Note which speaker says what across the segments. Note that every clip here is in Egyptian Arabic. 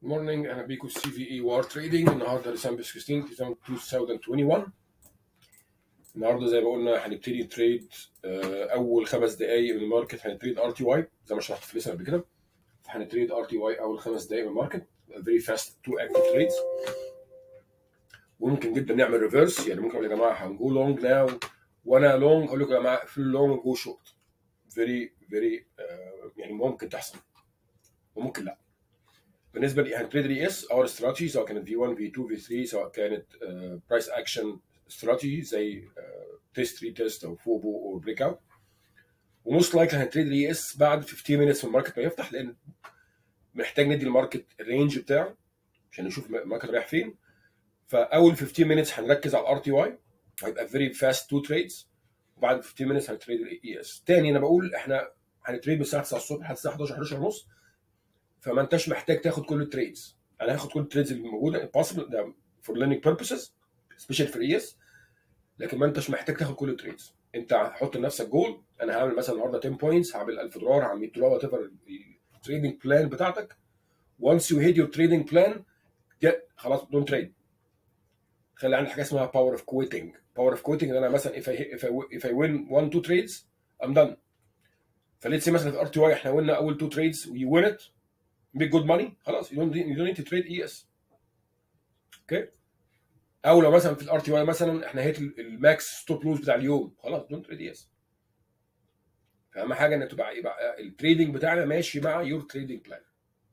Speaker 1: مورنينج اهلا بيكم سي في اي وار تريدنج النهارده ديسمبر 16 2021 النهارده زي ما قلنا هنبتدي تريد آه، اول خمس دقائق من الماركت هنتريد ار تي واي زي ما شرحت في لسه قبل كده هنتريد ار تي واي اول خمس دقائق من الماركت فيري فاست تو اكتف تريدز وممكن جدا نعمل ريفرس يعني ممكن اقول يا جماعه هنجو لونج ناو وانا لونج اقول لكم يا جماعه في اللونج جو شورت فيري فيري يعني ممكن تحصل وممكن لا بالنسبه لي هنتريد اي اس اور استراتيجي سواء كانت في 1 في 2 في 3 سواء كانت برايس اكشن استراتيجي زي تيست ري تيست او فوبو او بريك اوت وموست لايكلي هنتريد الاي اس بعد 15 مينتس من الماركت ما يفتح لان محتاج ندي الماركت الرينج بتاعه عشان نشوف الماركت رايح فين فاول 15 مينتس هنركز على الار تي واي هيبقى فيري فاست تو تريدز وبعد 15 مينتس هنتريد الاي اس تاني انا بقول احنا هنتريد من الساعه 9 الصبح لحد الساعه 11 11 ونص فما انتش محتاج تاخد كل التريدز انا هاخد كل التريدز اللي موجوده possible ده فور ليرنينج بيربسز سبيشال في الاي اس لكن ما انتش محتاج تاخد كل التريدز انت هتحط لنفسك جول انا هعمل مثلا النهارده 10 بوينتس هعمل 1000 دولار هعمل 100 دولار وات ايفر التريدنج بلان بتاعتك once you hit your trading plan get خلاص دون تريد خلي عندك حاجه اسمها باور اوف كويتنج باور اوف كويتنج ان انا مثلا if I if I if I win one two trades I'm done فليتس مثلا في ار تي واي احنا وينا اول تو تريدز وي وين ات make good money خلاص you don't you don't need to trade ES اوكي او لو مثلا في الار تي واي مثلا احنا هيت الماكس ستوب لوز بتاع اليوم خلاص دونت تريد ES فاهم حاجه ان تبقى يبقى التريدنج بتاعنا ماشي مع يور تريدنج بلان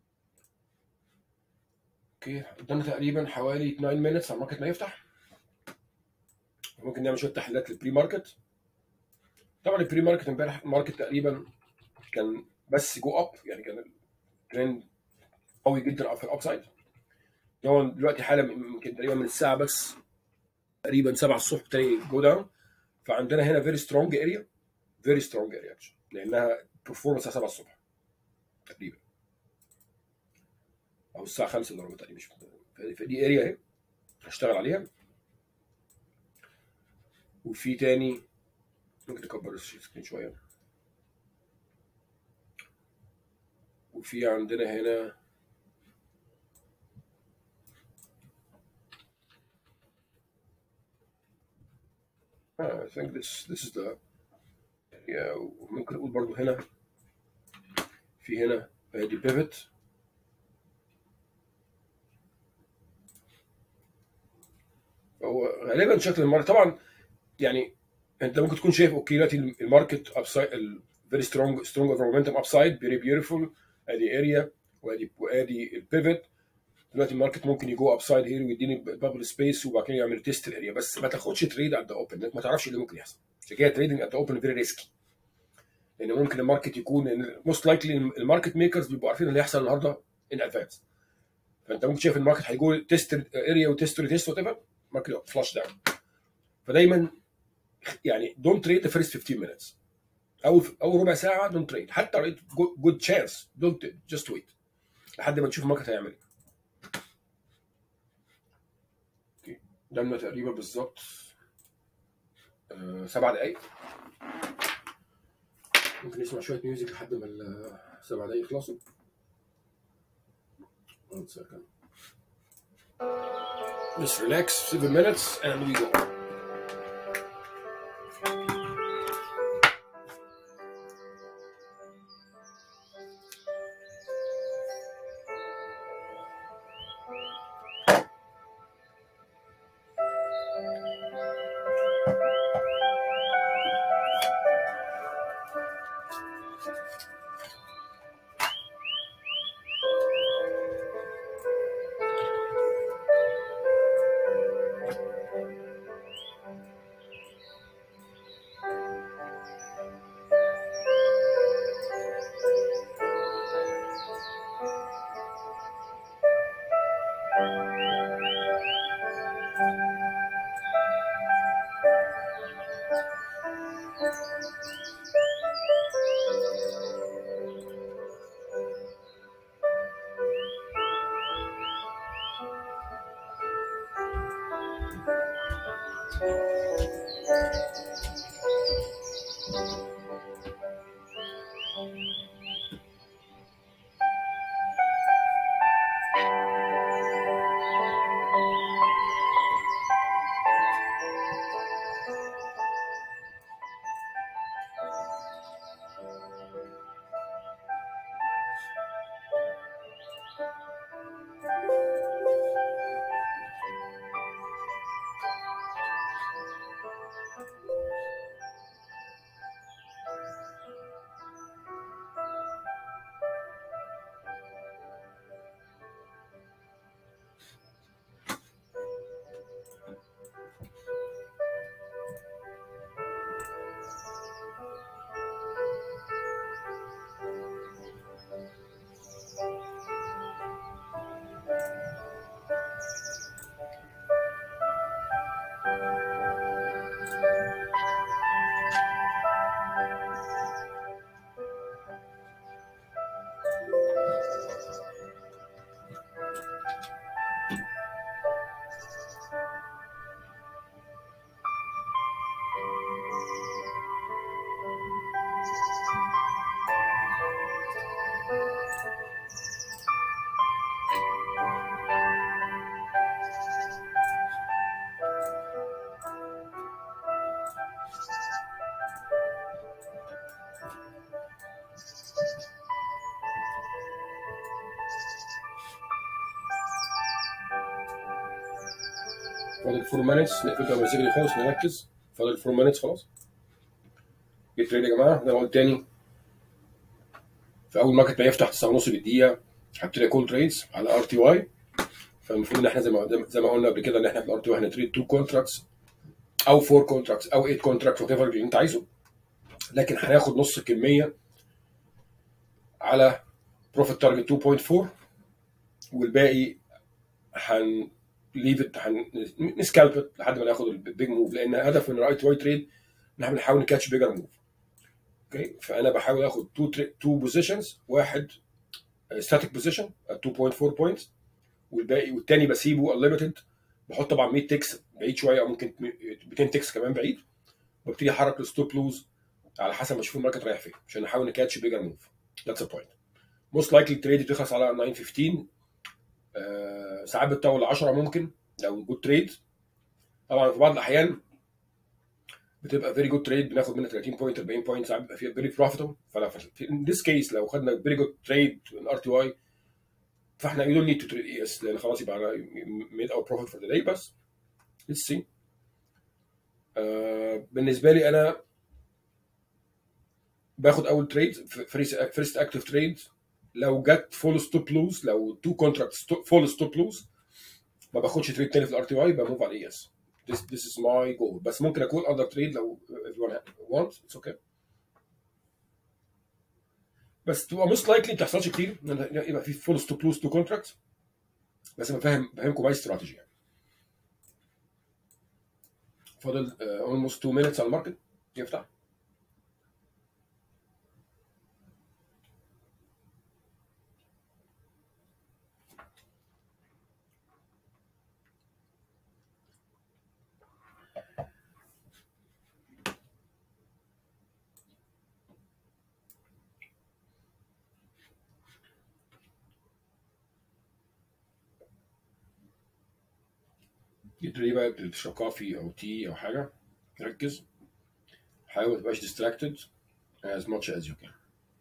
Speaker 1: اوكي قدامنا تقريبا حوالي 9 مينتس على الماركت ما يفتح ممكن نعمل شويه تحليلات للبري ماركت طبعا البري ماركت امبارح الماركت تقريبا كان بس جو اب يعني كان ترند قوي جدا في الاب سايد هو دلوقتي حالا يمكن تقريبا من الساعه بس تقريبا 7 الصبح ابتدى جو داون فعندنا هنا فيري سترونج اريا فيري سترونج اريا لانها برفورمانس الساعه 7 الصبح تقريبا او الساعه 5 الا ربع تقريبا مش فدي اريا اهي هشتغل عليها وفي تاني ممكن تكبر السكرين شويه وفي عندنا هنا I think this this is the yeah ممكن نقول برضو هنا في هنا ادي بيفت هو غالبا شكل الماركت طبعا يعني انت ممكن تكون شايف اوكي دلوقتي الماركت اب سايد فيري سترونج سترونج اوف مومنتم اب سايد فيري بيوتيفول ادي اريا وادي وادي البيفت دلوقتي الماركت ممكن يجو اب سايد هير ويديني بابل سبيس وبعد كده يعمل تيست الاريا بس ما تاخدش تريد ات ذا اوبن انك ما تعرفش ايه اللي ممكن يحصل عشان كده تريدنج ات ذا اوبن فيري ريسكي لان ممكن الماركت يكون موست لايكلي الماركت ميكرز بيبقوا عارفين اللي هيحصل النهارده ان ادفانس فانت ممكن شايف الماركت هيجو تيست اريا وتيست ريتيست وات ايفر ماركت فلاش داون فدايما يعني دونت تريد ذا فيرست 15 minutes اول اول ربع ساعه دونت تريد حتى لو جود تشانس دونت جاست ويت لحد ما نشوف الماركت هيعمل ايه اوكي قدامنا تقريبا بالظبط آه سبع دقايق ممكن نسمع شويه ميوزك لحد ما السبع دقايق يخلصوا one second just relax seven minutes and we go فاضل 4 minutes نقفل بقى المزيكا دي خالص نركز فاضل 4 minutes خلاص جيت تريد يا جماعه زي ما قلت تاني في اول ماركت ما يفتح 9 ونص بالدقيقه هبتدي كول تريدز على ار تي واي فالمفروض ان احنا زي ما زي ما قلنا قبل كده ان احنا في الار تي واي هنتريد 2 كونتراكتس او 4 كونتراكتس او 8 كونتراكتس وات ايفر اللي انت عايزه لكن هناخد نص الكميه على بروفيت تارجت 2.4 والباقي هن ليف ات نسكالب لحد ما ناخد البيج موف لان هدف من الرايت واي تريد ان احنا بنحاول نكاتش بيجر موف اوكي فانا بحاول اخد تو تو بوزيشنز واحد ستاتيك بوزيشن 2.4 بوينتس والباقي والتاني بسيبه انليمتد بحط طبعا 100 تكس بعيد شويه او ممكن 200 تكس كمان بعيد وابتدي احرك الستوب لوز على حسب ما اشوف الماركت رايح فين عشان نحاول نكاتش بيجر موف ذاتس ا بوينت موست لايكلي التريد بتخلص على 915 آه ساعات بتطول 10 ممكن لو جود تريد طبعا في بعض الاحيان بتبقى فيري جود تريد بناخد منها 30 بوينت 40 بوينت ساعات بيبقى فيها فيري بروفيتبل فلا في ذيس كيس لو خدنا فيري جود تريد من ار تي واي فاحنا يو دونت نيد تو تريد اي اس لان خلاص يبقى ميد اور بروفيت فور ذا داي بس ليتس سي بالنسبه لي انا باخد اول تريد فيرست اكتف تريد لو جت فول ستوب لوز لو تو كونتراكت فول ستوب لوز ما باخدش تريد تاني في الار تي واي بموف على الاي اس this this is my goal بس ممكن اكون اقدر تريد لو everyone want it's okay بس تبقى موست لايكلي ما بتحصلش كتير يبقى في فول ستوب لوز تو كونتراكت بس انا فاهم بفهمكم باي استراتيجي يعني فاضل almost 2 minutes على الماركت يفتح جيت بقى بتشرب كوفي او تي او حاجه ركز حاول ما تبقاش distracted as much as you can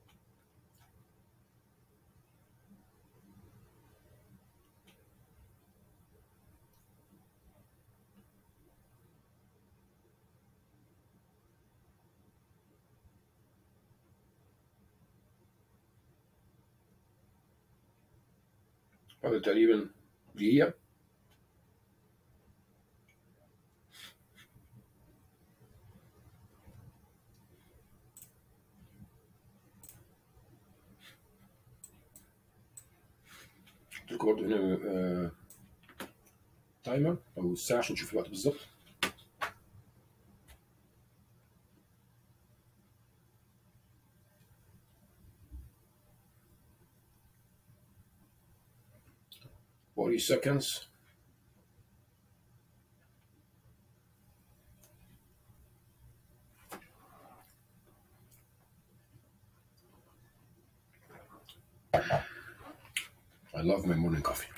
Speaker 1: فاضل تقريبا دقيقة قلت لكم برضه هنا آه، تايمر او الساعه عشان نشوف الوقت بالظبط forty seconds I love my morning coffee.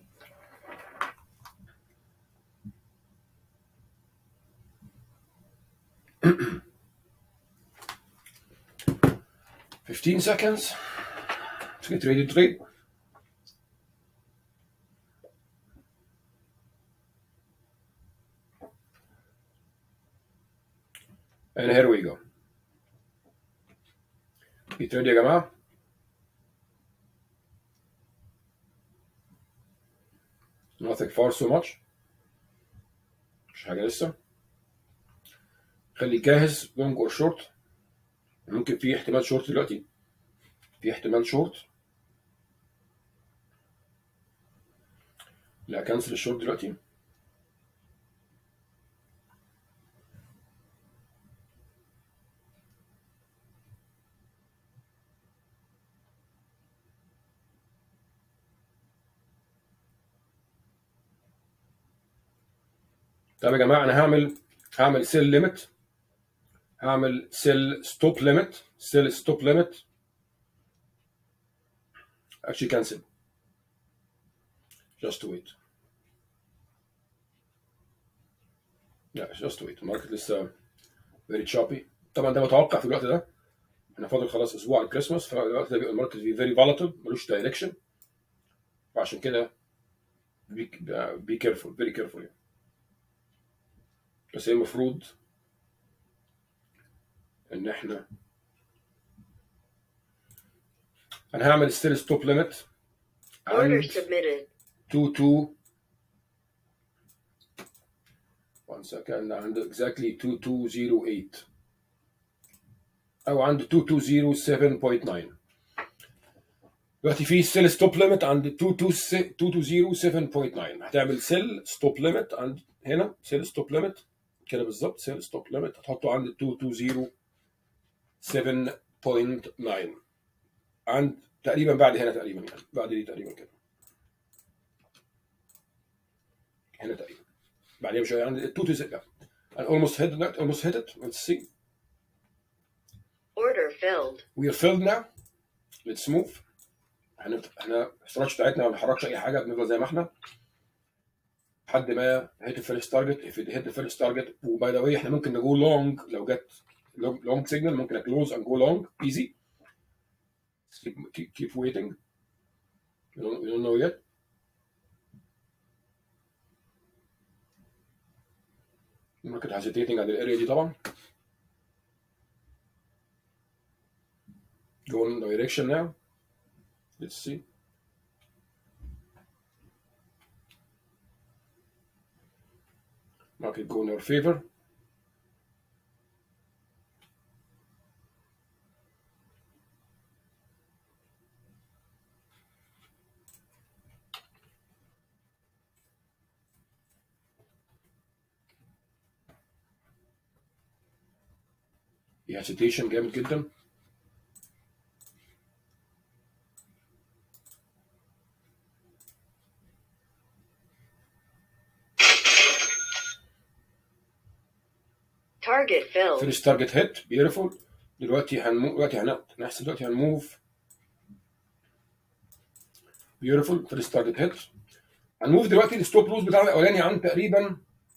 Speaker 1: Fifteen seconds. Let's get ready to trade. And here we go. Get ready يا جماعة. nothing far so much مش حاجة لسه خليك جاهز لونج اور شورت ممكن في احتمال شورت دلوقتي في احتمال شورت لا كنسل الشورت دلوقتي طب يا جماعه انا هعمل هعمل سيل ليميت هعمل سيل ستوب ليميت سيل ستوب ليميت actually cancel just wait لا just wait الماركت لسه very choppy طبعا ده متوقع في الوقت ده احنا فاضل خلاص اسبوع على الكريسماس فالوقت ده بيبقى الماركت فيه very volatile ملوش دايركشن فعشان كده be, be careful very careful يعني. بس هي المفروض ان احنا انا هعمل ستيل ستوب ليميت
Speaker 2: Order
Speaker 1: عند
Speaker 2: submitted.
Speaker 1: 2 2 one second عند exactly 2208 او عند 2207.9 دلوقتي في سيل ستوب ليميت عند 2207.9 هتعمل سيل ستوب ليميت عند هنا سيل ستوب ليميت كده بالظبط سيل ستوب ليميت هتحطه عند 2207.9 عند تقريبا بعد هنا تقريبا يعني بعد دي تقريبا كده هنا تقريبا بعدين بشويه عند 2 to 6 I almost hit it almost hit it let's see
Speaker 2: Order filled.
Speaker 1: we are filled now let's move احنا احنا الستراتش بتاعتنا ما بنحركش اي حاجه بنفضل زي ما احنا لحد ما هيت الفيرست تارجت if it hit the first target وباي ذا واي احنا ممكن نجو لونج لو جت لونج سيجنال ممكن اكلوز and go long easy keep, keep, keep waiting we don't, we don't know yet market hesitating عند الاريا دي طبعا go in direction now let's see market go in our favor في hesitation جامد جدا
Speaker 2: Target filled.
Speaker 1: فيرست تارجت هيت بيوتيفول دلوقتي هنمو دلوقتي هن... هنحسب دلوقتي هنموف بيوتيفول فيرست تارجت هيت هنموف دلوقتي الستوب لوز بتاعنا الاولاني عن تقريبا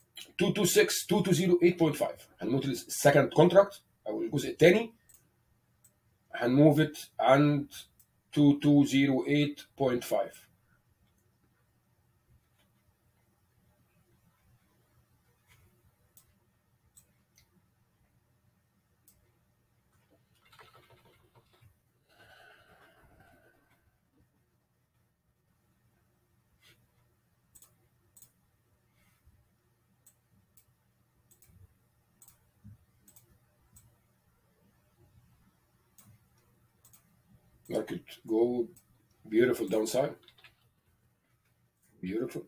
Speaker 1: 226 220 8.5 هنموت السكند كونتراكت او الجزء الثاني هنموف ات عند 2208.5 market go beautiful downside beautiful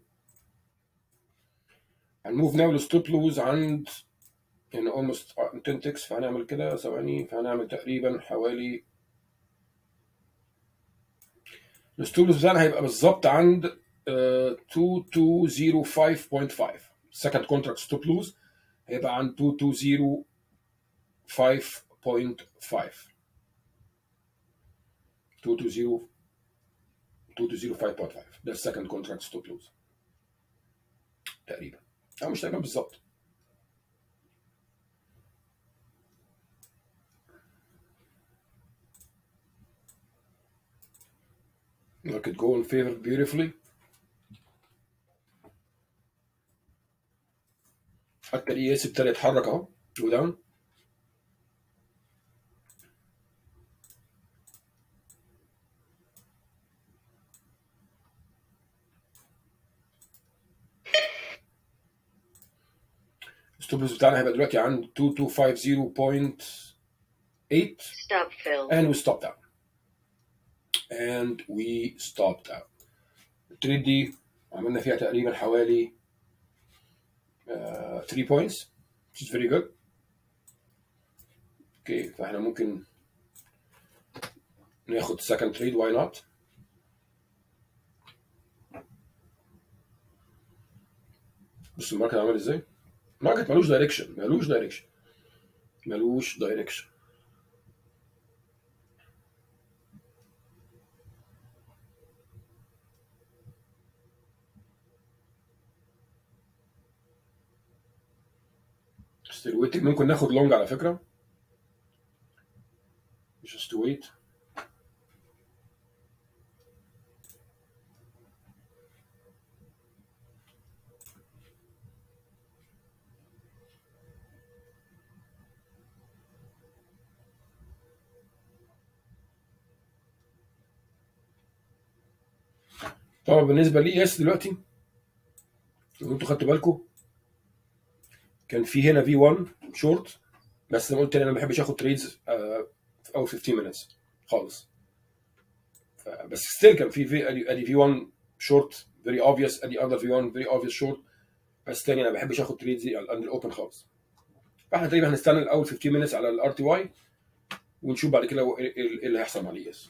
Speaker 1: هنموف ناو الستوب لوز عند يعني almost 10 تكس فهنعمل كده ثواني فهنعمل تقريبا حوالي الستوب لوز بتاعنا هيبقى بالظبط عند آه، 2205.5 second contract stop lose هيبقى عند 2205.5 220 2205.5 ده السكند كونتراكت ستوب لوز تقريبا او مش تقريبا بالظبط Market go in favor beautifully حتى الاي اس ابتدى يتحرك اهو جو داون الستوب لوز بتاعنا هيبقى دلوقتي عند 2250.8
Speaker 2: Stop filled.
Speaker 1: and we stopped out and we stopped out التريد دي عملنا فيها تقريبا حوالي 3 points which is very good اوكي فاحنا ممكن ناخد second trade why not بص الماركت عمل ازاي الماركت ملوش دايركشن ملوش دايركشن ملوش دايركشن still waiting ممكن ناخد لونج على فكرة just to wait طبعا بالنسبه لي يس دلوقتي لو انتوا خدتوا بالكم كان في هنا في 1 شورت بس زي ما قلت تاني انا ما بحبش اخد تريدز آه، في اول 15 minutes خالص ف- بس ستيل كان في في ادي ادي في 1 شورت فيري اوبفيوس ادي اذر في 1 فيري اوبفيوس شورت بس تاني انا ما بحبش اخد تريدز دي على الاوبن خالص فاحنا تقريبا هنستنى الاول 15 minutes على الار تي واي ونشوف بعد كده هو ايه إيه- إيه اللي هيحصل مع الاي اس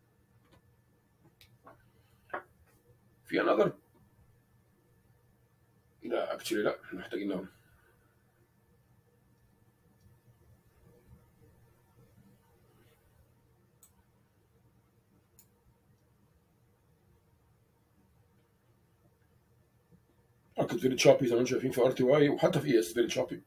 Speaker 1: في انذر لا اكشلي لا محتاجين نعمل ماركت فيري تشوبي زي ما انتم شايفين في ار تي واي وحتى في اي اس فيري تشوبي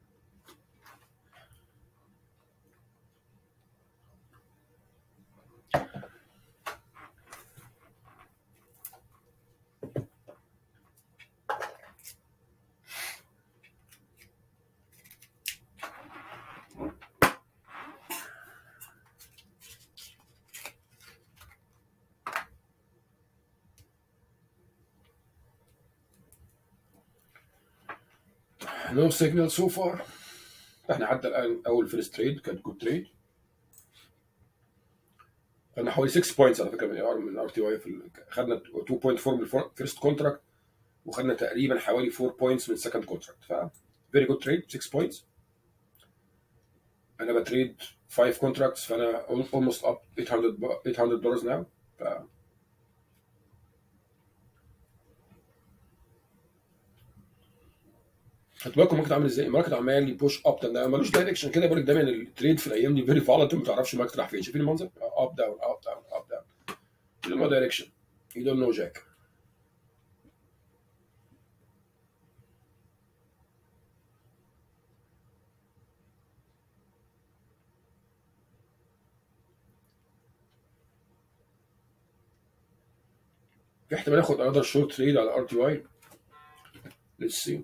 Speaker 1: نو سيجنال سو فار احنا حتى الان اول فيرست تريد كانت جود تريد خدنا حوالي 6 بوينتس على فكره من ار من ار تي واي في ال- خدنا 2.4 من الفيرست كونتراكت وخدنا تقريبا حوالي 4 بوينتس من السكند كونتراكت ف فيري جود تريد 6 بوينتس انا بتريد 5 كونتراكتس فانا almost up 800 ب- 800 دولار ناو ف خدت بالكم الماركت عامل ازاي؟ الماركت عمال يبوش اب داون ملوش دايركشن كده بقول لك دايما التريد في الايام دي فيري فولاتيل ما تعرفش الماركت راح فين شايفين المنظر؟ اب داون اب داون اب داون نو دايركشن يو دونت نو جاك في احتمال اخد انذر شورت تريد على ار تي واي ليتس سي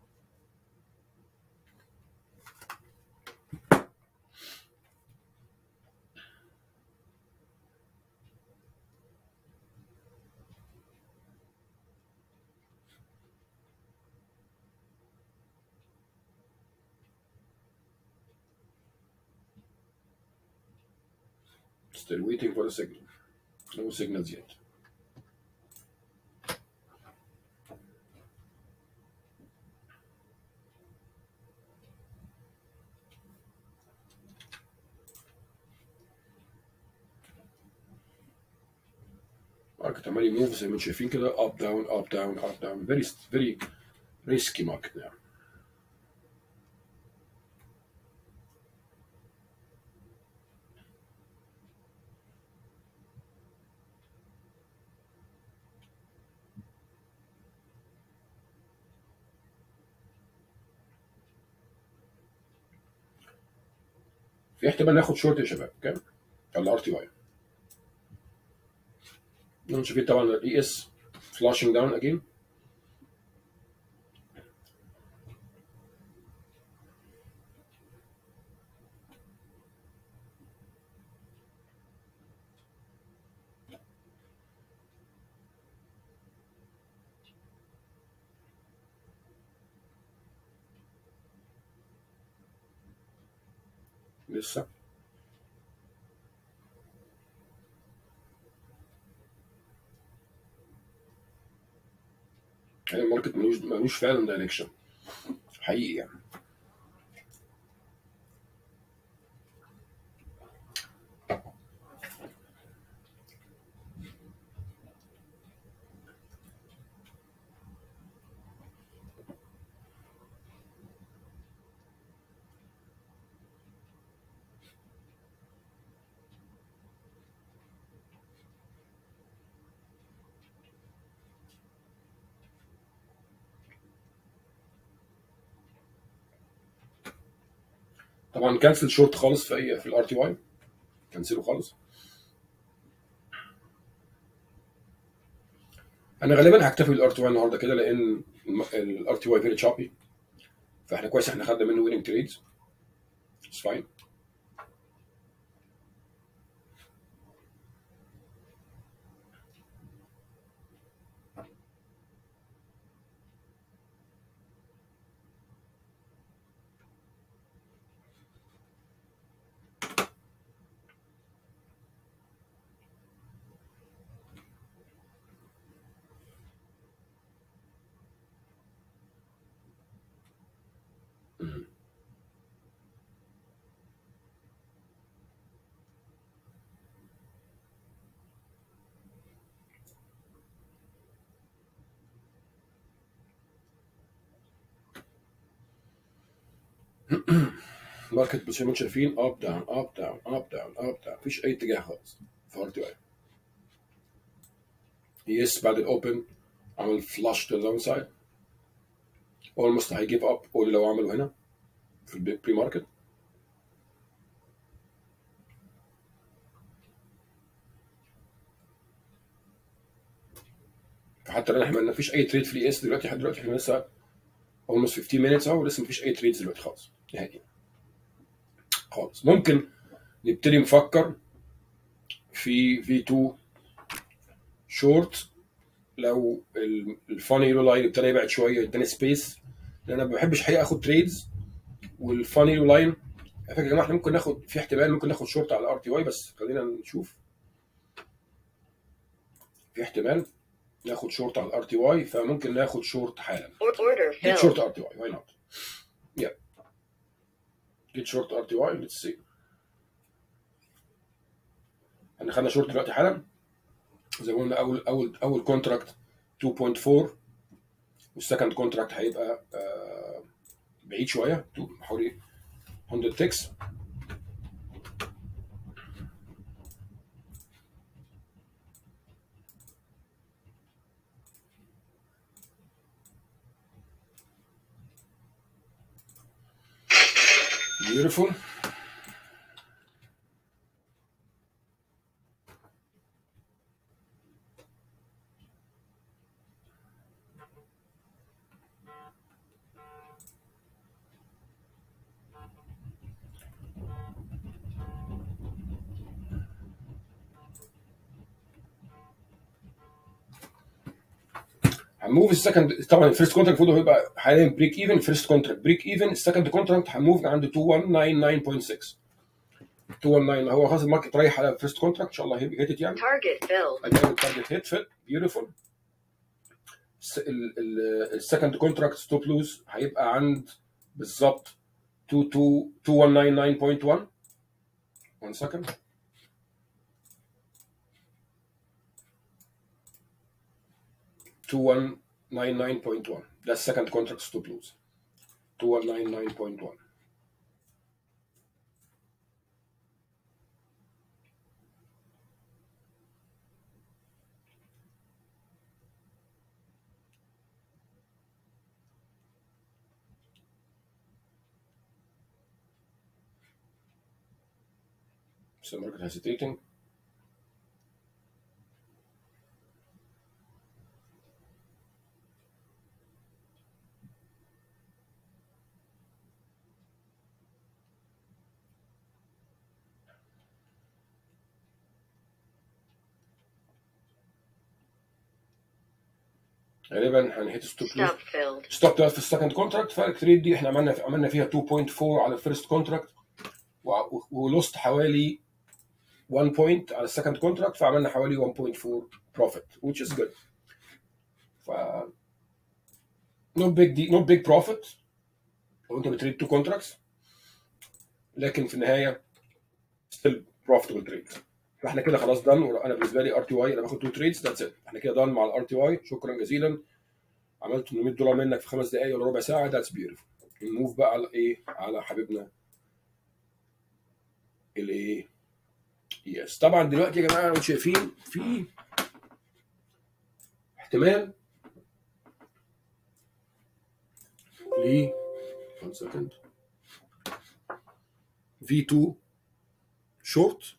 Speaker 1: Still waiting for a signal. No signals yet. ماركت عمال يموف زي ما انتم شايفين كده اب داون اب داون اب داون فيري فيري ريسكي ماركت يعني في احتمال ناخد شورت يا شباب اوكي على ار تي واي انتم شايفين طبعا الاي اس فلاشنج داون اجين لسه يعني الماركت ملوش ملوش فعلا دايركشن حقيقي يعني طبعا كانسل شورت خالص في اي في الار تي واي كنسله خالص انا غالبا هكتفي بالار تي واي النهارده كده لان الار تي واي فيري تشابي فاحنا كويس احنا خدنا منه ويننج تريدز اتس فاين ماركت زي ما انتم شايفين اب داون اب داون اب داون اب داون مفيش اي اتجاه خالص في ار تي اي يس بعد الاوبن عمل فلاش تو داون سايد اولموست هيجيف اب قول لو عملوا هنا في البري ماركت فحتى الان احنا ما فيش اي تريد في الاي اس دلوقتي لحد دلوقتي احنا لسه almost 15 minutes اهو ولسه مفيش اي تريدز دلوقتي خالص نهائيا خالص ممكن نبتدي نفكر في في 2 شورت لو الفاني يلو لاين ابتدى يبعد شويه يداني سبيس لان انا ما بحبش حقيقه اخد تريدز والفاني يلو لاين على فكره يا جماعه احنا ممكن ناخد في احتمال ممكن ناخد شورت على الار تي واي بس خلينا نشوف في احتمال ناخد شورت على الار تي واي فممكن ناخد شورت حالا
Speaker 2: Order
Speaker 1: Get
Speaker 2: filled.
Speaker 1: short RTY. Why not? Yeah. Get short RTY. Let's see. احنا خدنا شورت دلوقتي حالا زي ما قلنا اول اول اول كونتراكت 2.4 والسكند كونتراكت هيبقى آه، بعيد شويه حوالي 100 تكس Beautiful. هنموف السكند طبعا الفيرست كونتراكت المفروض هيبقى حاليا بريك ايفن الفيرست كونتراكت بريك ايفن السكند كونتراكت هنموف عند 2199.6 219 هو خلاص الماركت رايح على الفيرست كونتراكت ان شاء الله هيت يعني
Speaker 2: Target filled.
Speaker 1: ادي اول تارجت هيت فيت بيوتيفول السكند كونتراكت ستوب لوز هيبقى عند بالظبط 2199.1 1 سكند two one nine nine point one. That's second contract stop loss. Two one nine nine point one. So market hesitating. غالبا هنهيت ستوب لوس
Speaker 2: Stop filled.
Speaker 1: ستوب ده في السكند كونتراكت فالتريد دي احنا عملنا عملنا فيها 2.4 على الفيرست كونتراكت ولوست حوالي 1 بوينت على السكند كونتراكت فعملنا حوالي 1.4 بروفيت which is good ف no big دي no big profit لو انت بتريد تو كونتراكتس لكن في النهايه still profitable trade فاحنا كده خلاص دان انا بالنسبه لي ار تي واي انا باخد تو تريدز ذاتس ات احنا كده دان مع الار تي واي شكرا جزيلا عملت 800 دولار منك في خمس دقائق ولا ربع ساعه ذاتس بيوتيفول نموف بقى على ايه على حبيبنا الايه يس طبعا دلوقتي يا جماعه انتوا شايفين في احتمال ل 1 سكند في 2 شورت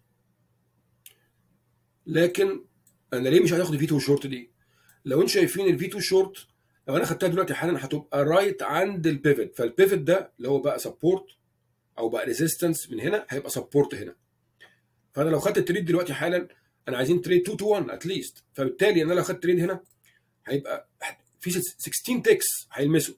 Speaker 1: لكن انا ليه مش عايز اخد الفي 2 شورت دي لو انتوا شايفين الفي 2 شورت لو انا خدتها دلوقتي حالا هتبقى رايت عند البيفت فالبيفت ده اللي هو بقى سبورت او بقى ريزيستنس من هنا هيبقى سبورت هنا فانا لو خدت التريد دلوقتي حالا انا عايزين تريد 2 تو 1 اتليست فبالتالي انا لو خدت تريد هنا هيبقى في 16 تكس هيلمسوا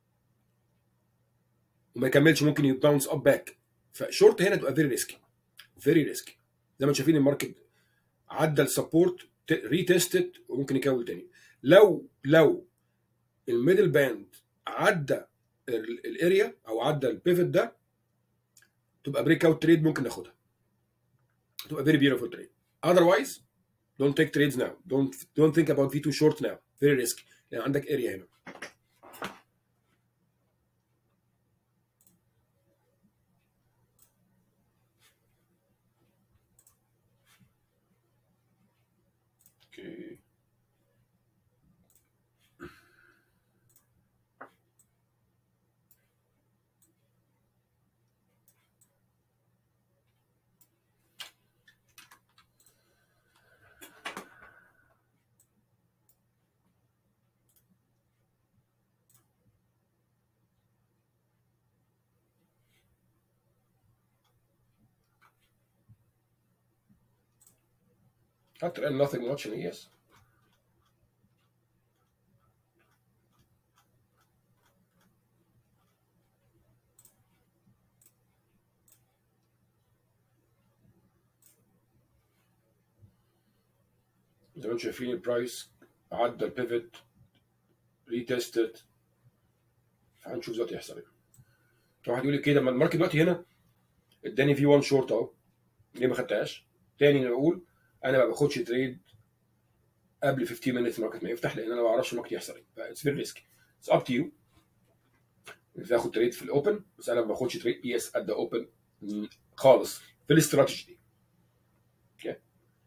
Speaker 1: وما يكملش ممكن يباونس اب باك فشورت هنا تبقى فيري ريسكي فيري ريسكي زي ما انتم شايفين الماركت عدى السبورت ريتستد وممكن يكون تاني لو لو الميدل باند عدى ال- الاريا او عدى البيفت ده تبقى بريك اوت تريد ممكن ناخدها تبقى very beautiful trade otherwise don't take trades now don't don't think about V2 short now very risky لان عندك اريا هنا حتى الان nothing much in ES زي ما انتم شايفين البرايس عدى البيفت ريتستد فهنشوف دلوقتي يحصل ايه واحد يقول لي كده ما الماركت دلوقتي هنا اداني في 1 شورت اهو ليه ما خدتهاش؟ تاني انا بقول انا ما باخدش تريد قبل 15 مينت الماركت ما يفتح لان انا ما بعرفش الماركت يحصل ايه فاتس فيري ريسكي اتس اب تو يو تاخد تريد في الاوبن بس انا ما باخدش تريد اي اس ات ذا اوبن خالص في الاستراتيجي دي اوكي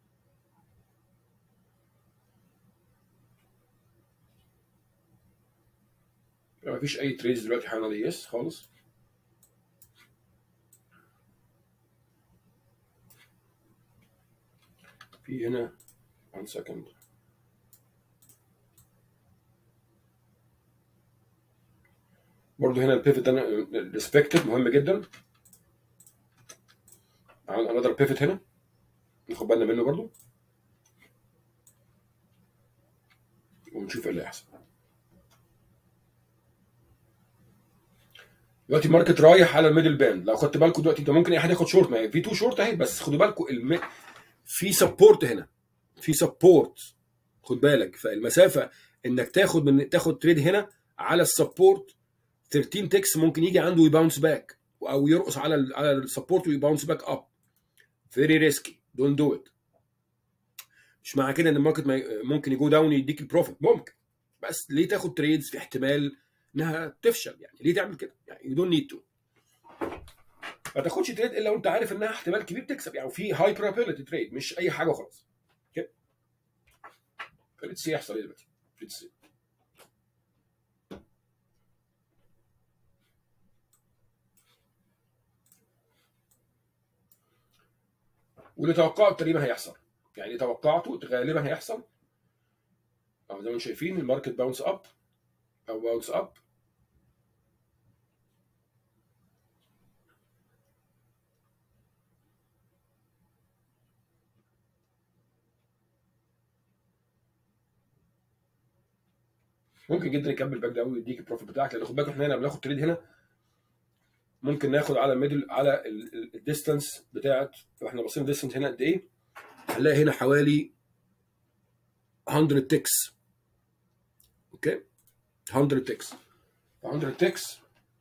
Speaker 1: ما فيش اي تريدز دلوقتي حالا اي اس خالص في هنا 1 second برضه هنا البيفت ده ريسبكتد مهم جدا عمل انذر بيفت هنا ناخد بالنا منه برضه ونشوف ايه اللي هيحصل دلوقتي ماركت رايح على الميدل باند لو خدت بالكم دلوقتي ده ممكن اي حد ياخد شورت ما هي في تو شورت اهي بس خدوا بالكم الم... في سبورت هنا في سبورت خد بالك فالمسافه انك تاخد من تاخد تريد هنا على السبورت 13 تكس ممكن يجي عنده يباونس باك او يرقص على ال على السبورت ويباونس باك اب فيري ريسكي دونت دو ات مش معنى كده ان الماركت ممكن يجو داون يديك البروفيت ممكن بس ليه تاخد تريدز في احتمال انها تفشل يعني ليه تعمل كده يعني يو دونت نيد تو ما تاخدش تريد الا وانت عارف انها احتمال كبير تكسب يعني في هاي probability تريد مش اي حاجه وخلاص اوكي فليتس سي يحصل ايه دلوقتي ليتس سي واللي توقعته تقريبا هيحصل يعني اللي توقعته غالبا هيحصل او زي ما انتم شايفين الماركت باونس اب او باونس اب ممكن جدا يكمل باك داون ويديك البروفيت بتاعك لان خد بالك احنا هنا بناخد تريد هنا ممكن ناخد على الميدل على الديستانس بتاعت لو احنا بصينا الديستانس هنا قد ايه هنلاقي هنا حوالي 100 تكس اوكي 100 تكس 100 تكس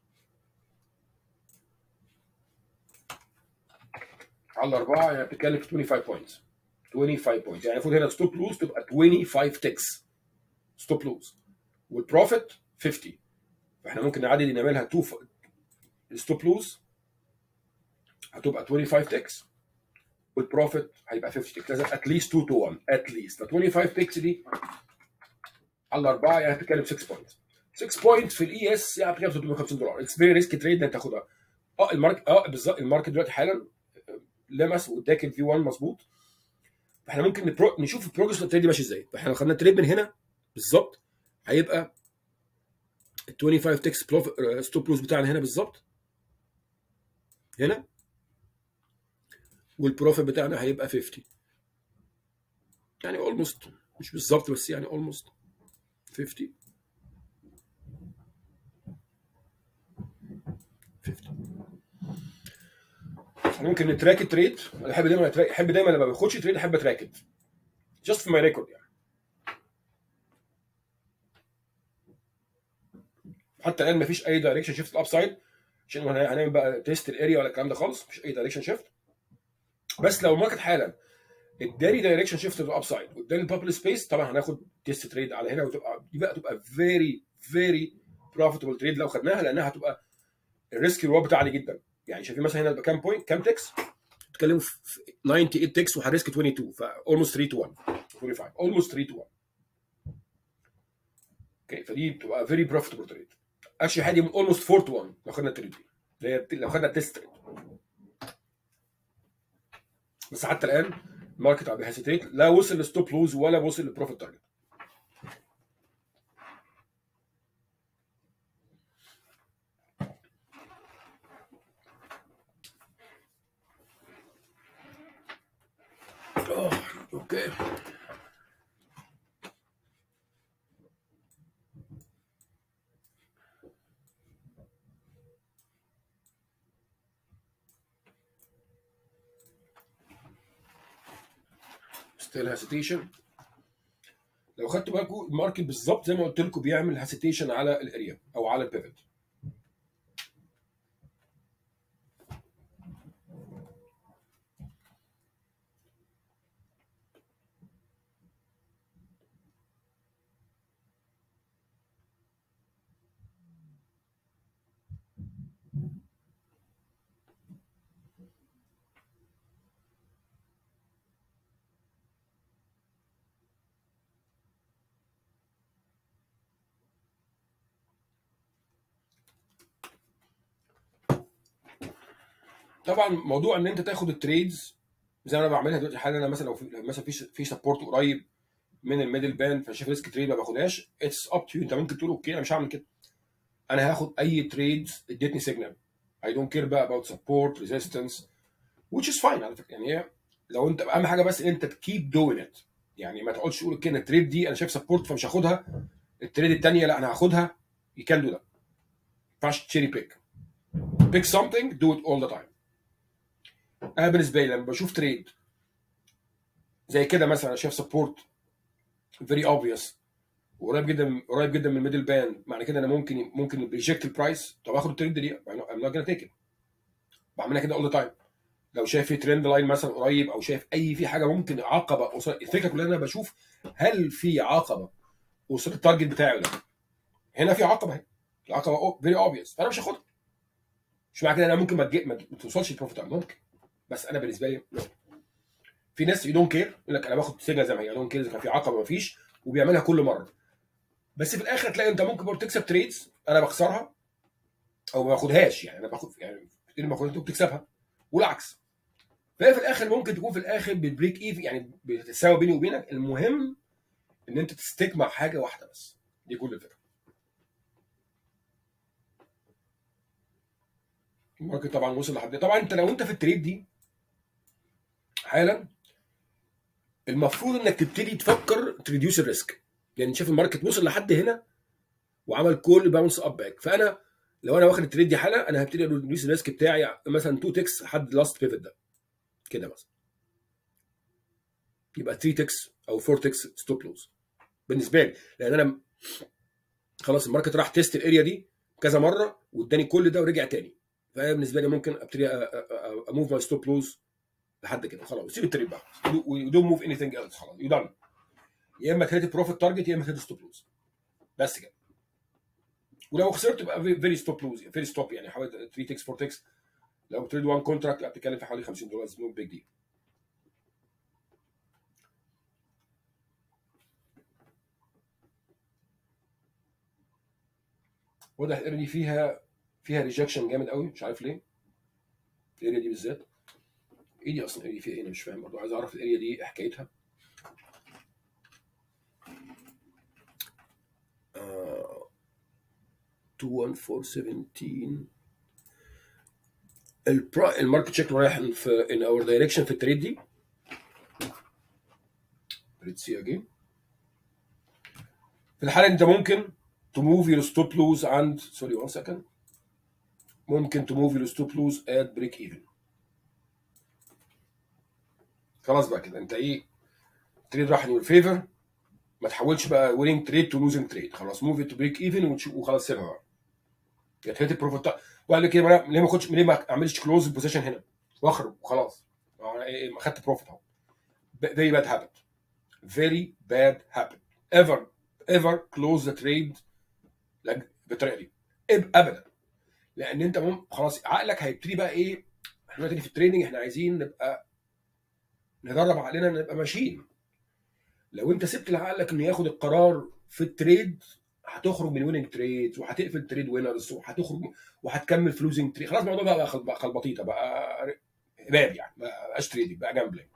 Speaker 1: على أربعة يعني بتتكلم في 25 بوينتس 25 بوينتس يعني المفروض هنا ستوب لوز تبقى 25 تكس ستوب لوز والبروفيت 50 فاحنا ممكن نعدي دي نعملها 2 الستوب لوز هتبقى 25 تكس والبروفيت هيبقى 50 تكس لازم اتليست 2 تو 1 اتليست ف 25 تكس دي على اربعه يعني هتتكلم 6 بوينت 6 بوينت في الاي اس يعني بتتكلم 350 دولار اتس فيري ريسكي تريد انت تاخدها اه الماركت اه بالظبط الماركت دلوقتي حالا لمس واداك الفي 1 مظبوط فاحنا ممكن نبرو... نشوف البروجرس التريد دي ماشي ازاي فاحنا لو خدنا التريد من هنا بالظبط هيبقى ال 25 تكس ستوب لوز بتاعنا هنا بالظبط هنا والبروفيت بتاعنا هيبقى 50 يعني اولموست مش بالظبط بس يعني اولموست 50 50 ممكن نتراك التريد انا بحب دايما أتراك... احب دايما لما باخدش تريد احب اتراك جاست في ماي ريكورد يعني حتى الان مفيش اي دايركشن شيفت الاب سايد عشان هنعمل بقى تيست الاريا ولا الكلام ده خالص مفيش اي دايركشن شيفت بس لو الماركت حالا اداني دايركشن شيفت للاب سايد واداني البابل سبيس طبعا هناخد تيست تريد على هنا وتبقى دي بقى تبقى فيري فيري بروفيتبل تريد لو خدناها لانها هتبقى الريسك ريورد بتاعها عالي جدا يعني شايفين مثلا هنا كام بوينت كام تكس بتتكلموا في 98 تكس وهريسك 22 ف almost 3 to 1 25 almost 3 to 1 اوكي فدي بتبقى فيري بروفيتبل تريد اكشلي حاجه من almost 4 to 1 لو خدنا التريد دي اللي هي لو خدنا التيست تريد بس حتى الان الماركت عم بيهيسيتيت لا وصل لستوب لوز ولا وصل للبروفيت تارجت اوكي اوكي ستيل هاسيتيشن لو خدتوا بالكم الماركت بالظبط زي ما قلت لكم بيعمل هاسيتيشن على الاريا او على البيفت طبعا موضوع ان انت تاخد التريدز زي ما انا بعملها دلوقتي حالا انا مثلا لو في مثلا في في سبورت قريب من الميدل باند فشايف ريسك تريد ما باخدهاش اتس اب تو انت ممكن تقول اوكي انا مش هعمل كده انا هاخد اي تريدز ادتني سيجنال اي دونت كير بقى اباوت سبورت ريزيستنس which is fine على فكره يعني هي لو انت اهم حاجه بس انت تكيب دوين ات يعني ما تقعدش تقول كده التريد دي انا شايف سبورت فمش هاخدها التريد الثانيه لا انا هاخدها you can do that ما ينفعش تشيري بيك pick something do it all the time انا بالنسبه لي لما بشوف تريد زي كده مثلا انا شايف سبورت فيري اوبفيوس وقريب جدا قريب جدا من الميدل باند معنى كده انا ممكن ممكن ريجكت البرايس طب اخد التريد دي ام نوت تيك ات بعملها كده اول ذا تايم لو شايف في ترند لاين مثلا قريب او شايف اي في حاجه ممكن عقبه قصاد الفكره كلها انا بشوف هل في عقبه قصاد التارجت بتاعي ده هنا في عقبه اهي العقبه فيري اوبفيوس انا مش هاخدها مش معنى كده انا ممكن ما تجي- ما توصلش البروفيت ممكن بس انا بالنسبه لي no. في ناس يدون كير يقول لك انا باخد سيجنال زي ما هي يدون كير اذا كان في عقبه ما فيش وبيعملها كل مره بس في الاخر تلاقي انت ممكن برضه تكسب تريدز انا بخسرها او ما باخدهاش يعني انا باخد يعني كتير ما باخدها انت بتكسبها والعكس فهي في الاخر ممكن تكون في الاخر بتبريك ايف يعني بتتساوي بيني وبينك المهم ان انت تستيك مع حاجه واحده بس دي كل الفكره الماركت طبعا وصل لحد طبعا انت لو انت في التريد دي حالا المفروض انك تبتدي تفكر تريديوس الريسك لان شايف الماركت وصل لحد هنا وعمل كل باونس اب باك فانا لو انا واخد التريد دي حاله انا هبتدي اريديوس الريسك بتاعي مثلا 2 تكس لحد لاست بيفت ده كده مثلا يبقى 3 تكس او 4 تكس ستوب لوز بالنسبه لي لان انا خلاص الماركت راح تيست الاريا دي كذا مره واداني كل ده ورجع تاني فانا بالنسبه لي ممكن ابتدي اموف ماي ستوب لوز لحد كده خلاص سيب التريد بقى ودون موف اني ثينج ايلس خلاص يو دان يا اما تريد بروفيت تارجت يا اما تريد ستوب لوز بس كده ولو خسرت يبقى فيري ستوب لوز فيري ستوب يعني حوالي 3 تكس 4 تكس لو بتريد 1 كونتراكت لا بتتكلم في حوالي 50 دولار نو بيج ديل واضح الاريا دي فيها فيها ريجكشن جامد قوي مش عارف ليه الاريا دي بالذات ايه دي اصلا الاريا دي فيها ايه انا مش فاهم برضه عايز اعرف الاريا دي إيه حكايتها آه 21417 البرا... الماركت شكله رايح في ان اور دايركشن في التريد دي ريد سي اجين في الحاله انت ممكن تموف يور ستوب لوز عند سوري 1 سكند ممكن تموف يور ستوب لوز ات بريك ايفن خلاص بقى كده انت ايه تريد راح ان يور فيفر ما تحولش بقى ويننج تريد تو لوزنج تريد خلاص موف تو بريك ايفن وخلاص سيبها بقى يا تريد البروفيت وقال لك ايه ليه ما اخدش ليه ما اعملش كلوز بوزيشن هنا واخرج وخلاص ما خدت بروفيت اهو very bad habit very bad habit ever ever close the trade بالطريقه دي ابدا لان انت مم خلاص عقلك هيبتدي بقى ايه احنا دلوقتي في التريننج احنا عايزين نبقى ندرب عقلنا نبقى ماشيين لو انت سبت لعقلك انه ياخد القرار في التريد هتخرج من ويننج تريد وهتقفل تريد وينرز وهتخرج وهتكمل في لوزنج تريد خلاص الموضوع بقى بقى خلبطيطه بقى هباب يعني ما بقاش تريدنج بقى جامبلينج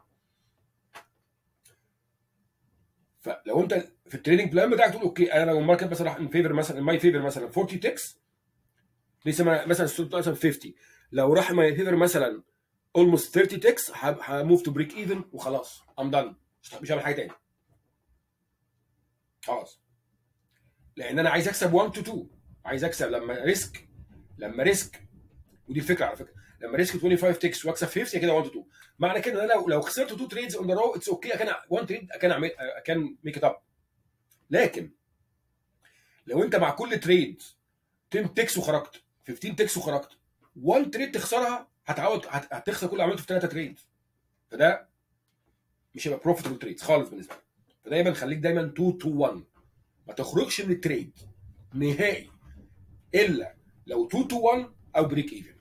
Speaker 1: فلو انت في التريدنج بلان بتاعك تقول اوكي انا لو الماركت مثلا راح ان فيفر مثلا ماي فيفر مثلا 40 تكس لسه مثلا ستوب مثلا 50 لو راح ماي فيفر مثلا اولموست 30 تكس هموف تو بريك ايفن وخلاص ام دان مش مش هعمل حاجه تاني خلاص لان انا عايز اكسب 1 تو 2 عايز اكسب لما ريسك لما ريسك ودي الفكره على فكره لما ريسك 25 تكس واكسب 50 كده 1 تو 2 معنى كده ان انا لو لو خسرت 2 تريدز اون ذا رو اتس اوكي كان 1 تريد كان اعمل كان ميك ات اب لكن لو انت مع كل تريد 10 تكس وخرجت 15 تكس وخرجت 1 تريد تخسرها هتعود هت- هتخسر كل اللي عملته في 3 تريد فده مش هيبقى بروفيتبل تريد خالص بالنسبه لك فدايما خليك دايما 2 تو 1 ما تخرجش من التريد نهائي الا لو 2 تو 1 او بريك ايفن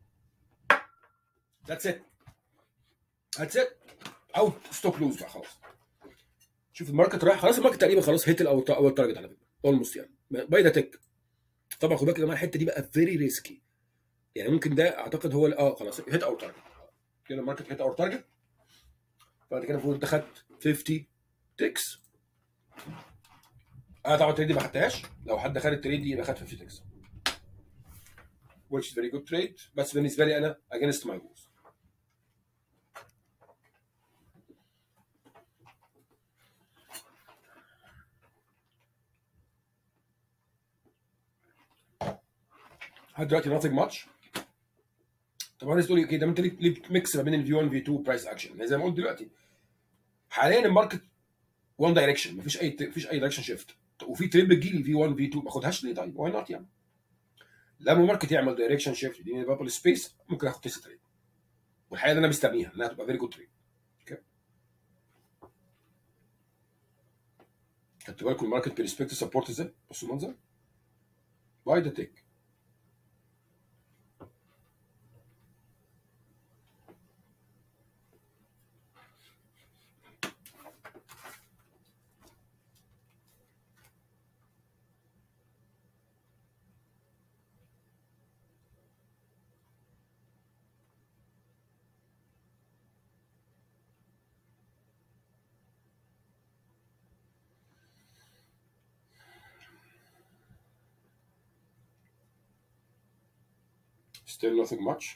Speaker 1: ذاتس ات ذاتس ات او ستوب لوز بقى خلاص شوف الماركت رايح خلاص الماركت تقريبا خلاص هيت الاول اول تارجت على فكره اولموست يعني باي ذا تك طبعا خد بالك يا جماعه الحته دي بقى فيري ريسكي يعني ممكن ده اعتقد هو ال- اه خلاص هيت اور تارجت كده الماركت هيت اور تارجت بعد كده المفروض انت خدت 50 تكس انا طبعا التريد دي ما خدتهاش لو حد خد التريد دي يبقى خد 50 تكس which is very good trade بس بالنسبه لي انا against my rules لحد دلوقتي nothing much طب الناس تقول لي اوكي ده انت ليه ليه ميكس ما بين الفي 1 في 2 برايس اكشن زي ما قلت دلوقتي حاليا الماركت وان دايركشن مفيش اي مفيش اي دايركشن شيفت وفي تريد بتجيلي في 1 في 2 ما اخدهاش ليه طيب واي نوت يعني لما الماركت يعمل دايركشن شيفت يديني بابل سبيس ممكن اخد تيست تريد والحقيقه انا مستنيها انها تبقى فيري جود تريد اوكي خدت بالكم الماركت بيرسبكت سبورت ازاي بصوا المنظر باي ذا تيك still nothing much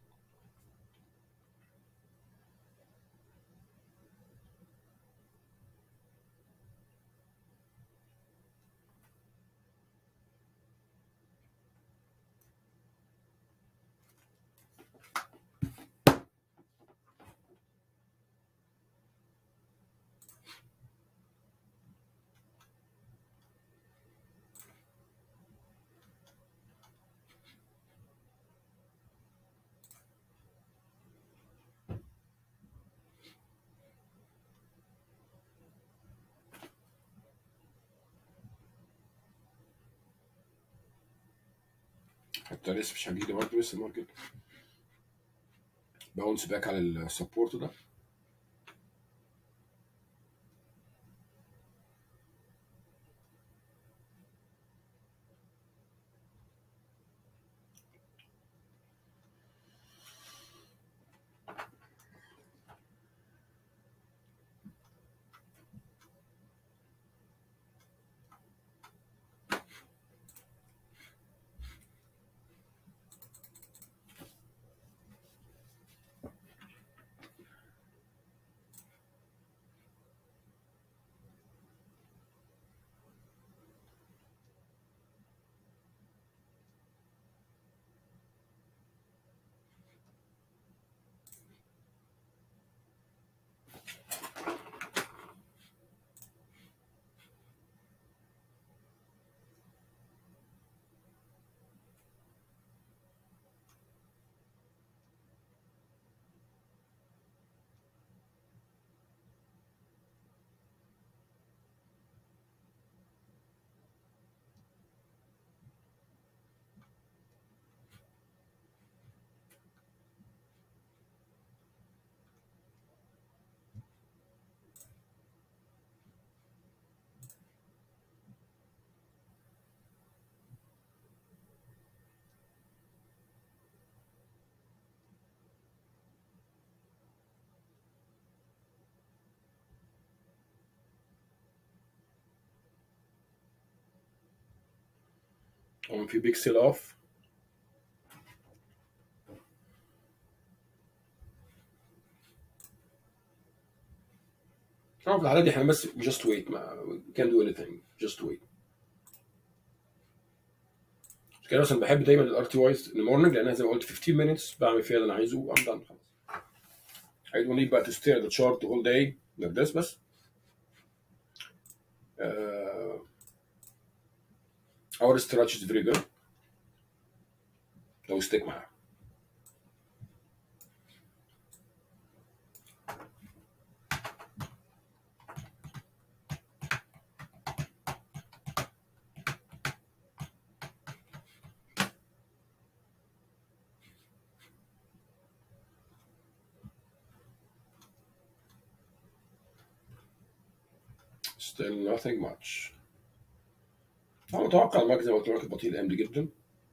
Speaker 1: حتى لسه مش هجيلي برضه لسه الماركت باونس باك على السبورت ده قام في بيك سيل اوف اه في الحالات دي احنا بس just wait ما we can't do anything just wait عشان كده مثلا بحب دايما الار تي وايز in the morning لانها زي ما قلت 15 minutes بعمل فيها اللي انا عايزه I'm done خلاص I don't need بقى to stare at the chart the whole day like this بس uh, our stretch is very good لو stick معاها still nothing much أنا متوقع الماركت زي ما قلت لك البطيء الأيام دي جدا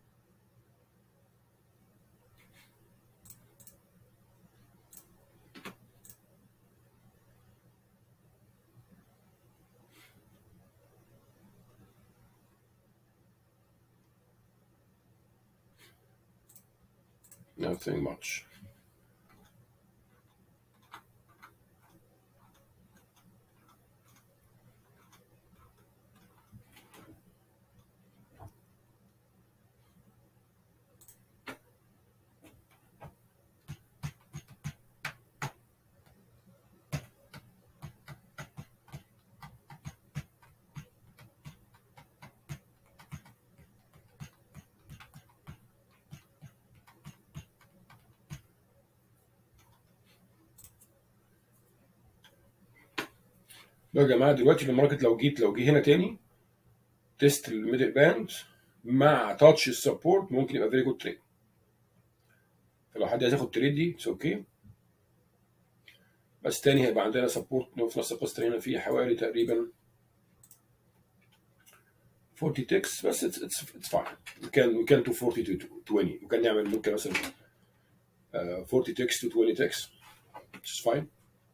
Speaker 1: nothing much لا يا جماعه دلوقتي الماركت لو جيت لو جه هنا تاني تيست الميدل باند مع تاتش السبورت ممكن يبقى فيري جود تريد فلو حد عايز ياخد تريد دي اتس اوكي بس تاني هيبقى عندنا سبورت في نفس القصه هنا في حوالي تقريبا 40 تكس بس اتس اتس اتس فاين we can we can do 40 to 20 ممكن نعمل ممكن مثلا uh, 40 تكس to 20 تكس it's fine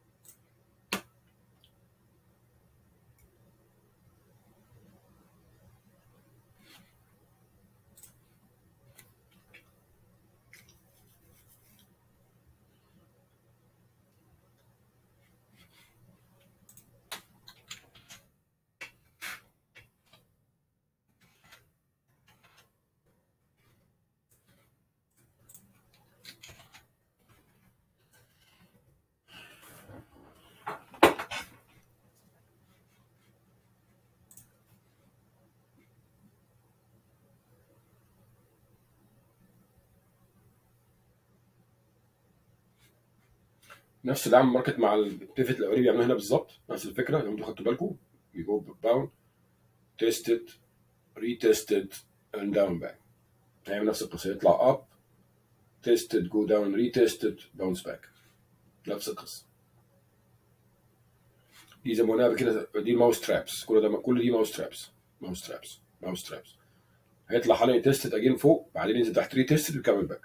Speaker 1: نفس اللي عمل ماركت مع البيفت الاولاني بيعملوه هنا بالظبط نفس الفكره لو انتوا خدتوا بالكم بيجو باون تيستد ريتستد اند داون باك هيعمل نفس القصه يطلع اب تيستد جو داون ريتستد باونس باك نفس القصه دي زي ما قلنا قبل كده دي ماوس ترابس كل ده كل دي ماوس ترابس ماوس ترابس ماوس ترابس هيطلع حاليا تيستد اجين فوق بعدين ينزل تحت ريتستد ويكمل باك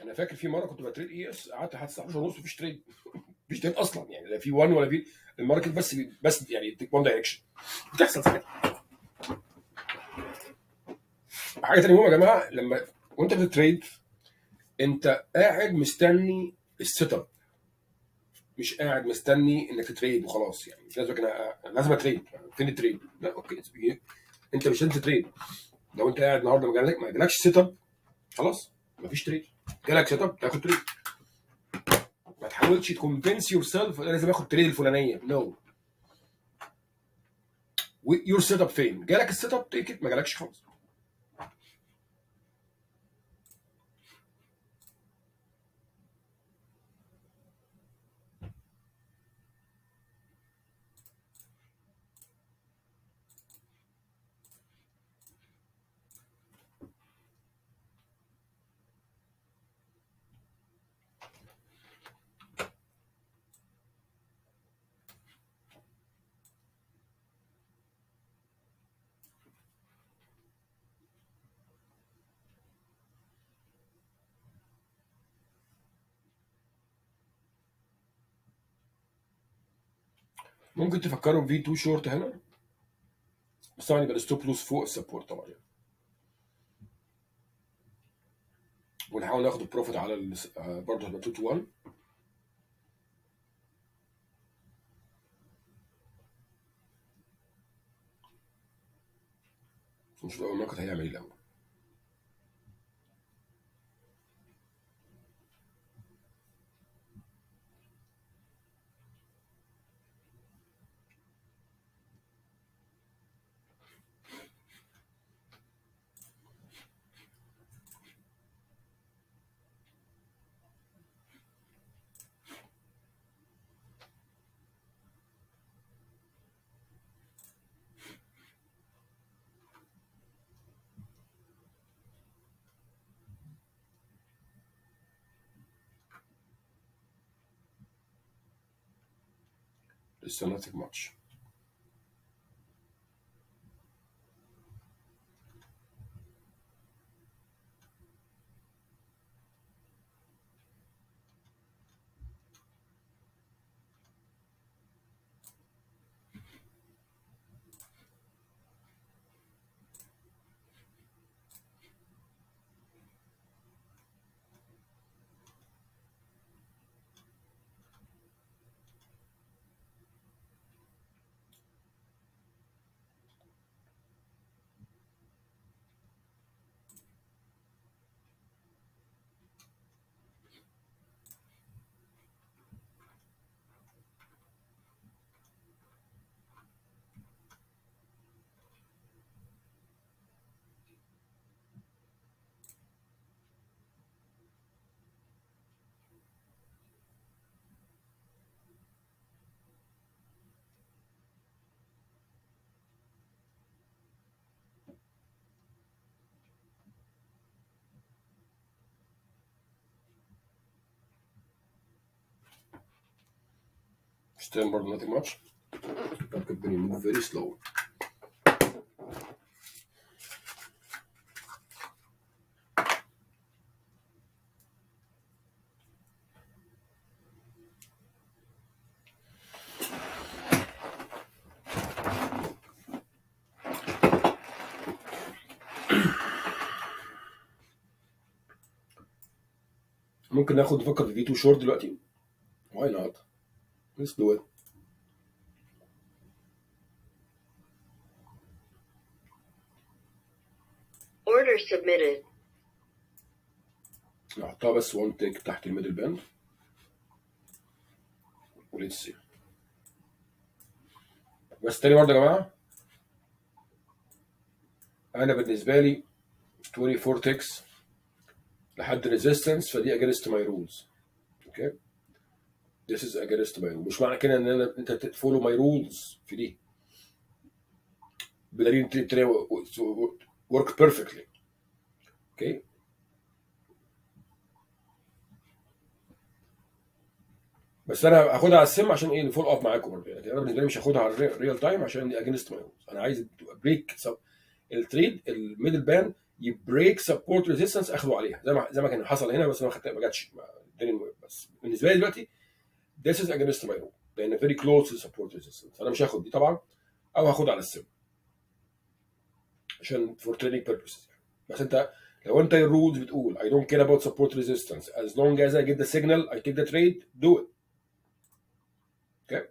Speaker 1: انا فاكر في مره كنت بتريد اي اس قعدت لحد الساعه 11 ونص مفيش تريد مفيش تريد اصلا يعني لا في 1 ولا في الماركت بس بس يعني يديك وان دايركشن بتحصل ساعات حاجه ثانيه مهمه يا جماعه لما وانت بتتريد انت قاعد مستني السيت اب مش قاعد مستني انك تتريد وخلاص يعني مش لازم انا أنا لازم اتريد فين التريد؟ لا اوكي انت مش لازم تتريد لو انت قاعد النهارده ما جالك ما جالكش سيت اب خلاص مفيش تريد جالك سيت اب تاخد تريد ما تحاولش تكونفنس يور سيلف لازم اخد تريد الفلانيه نو يور سيت اب فين؟ جالك السيت اب تيكت ما جالكش خالص ممكن تفكروا في 2 شورت هنا بس طبعا يبقى الستوب لوس فوق السبورت طبعا يعني. ونحاول ناخد البروفيت على ال برضه هتبقى 2 تو 1 نشوف اول ماركت هيعمل ايه الاول لسه nothing much Still برضه nothing much market been move very slow ممكن ناخد نفكر في في 2 شورت دلوقتي why not let's do it
Speaker 2: Order submitted.
Speaker 1: نحطها بس وان تيك تحت الميدل باند وليتس سي بس تاني برضه يا جماعه انا بالنسبه لي 24 تيكس لحد ريزيستنس فدي اجينست ماي رولز اوكي This is against my rule مش معنى كده ان انا انت تفولو ماي رولز في دي بدليل انت تلاقي work perfectly اوكي بس انا هاخدها على السم عشان ايه الفول اب معاكم برضه يعني انا بالنسبه لي مش هاخدها على الريال تايم عشان دي اجينست ماي رولز انا عايز بريك التريد الميدل بان يبريك سبورت ريزيستنس اخدوا عليها زي ما زي ما كان حصل هنا بس ما خدت ما جاتش ما- الدنيا بس بالنسبه لي دلوقتي this is against my rule لان very close to support resistance انا مش هاخد دي طبعا او هاخد على السم عشان for training purposes يعني. بس انت لو انت الرولز بتقول I don't care about support resistance as long as I get the signal I take the trade do it okay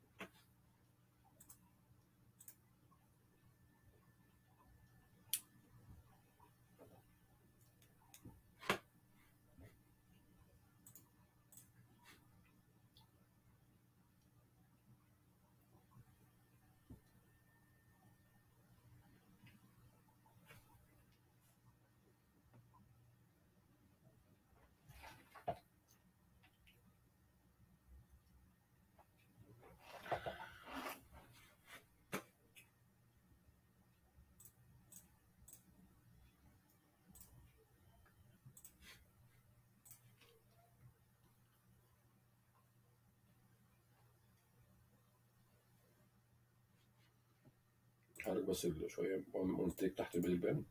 Speaker 1: حضرتك بس ال- شويه منتج تحت البلبان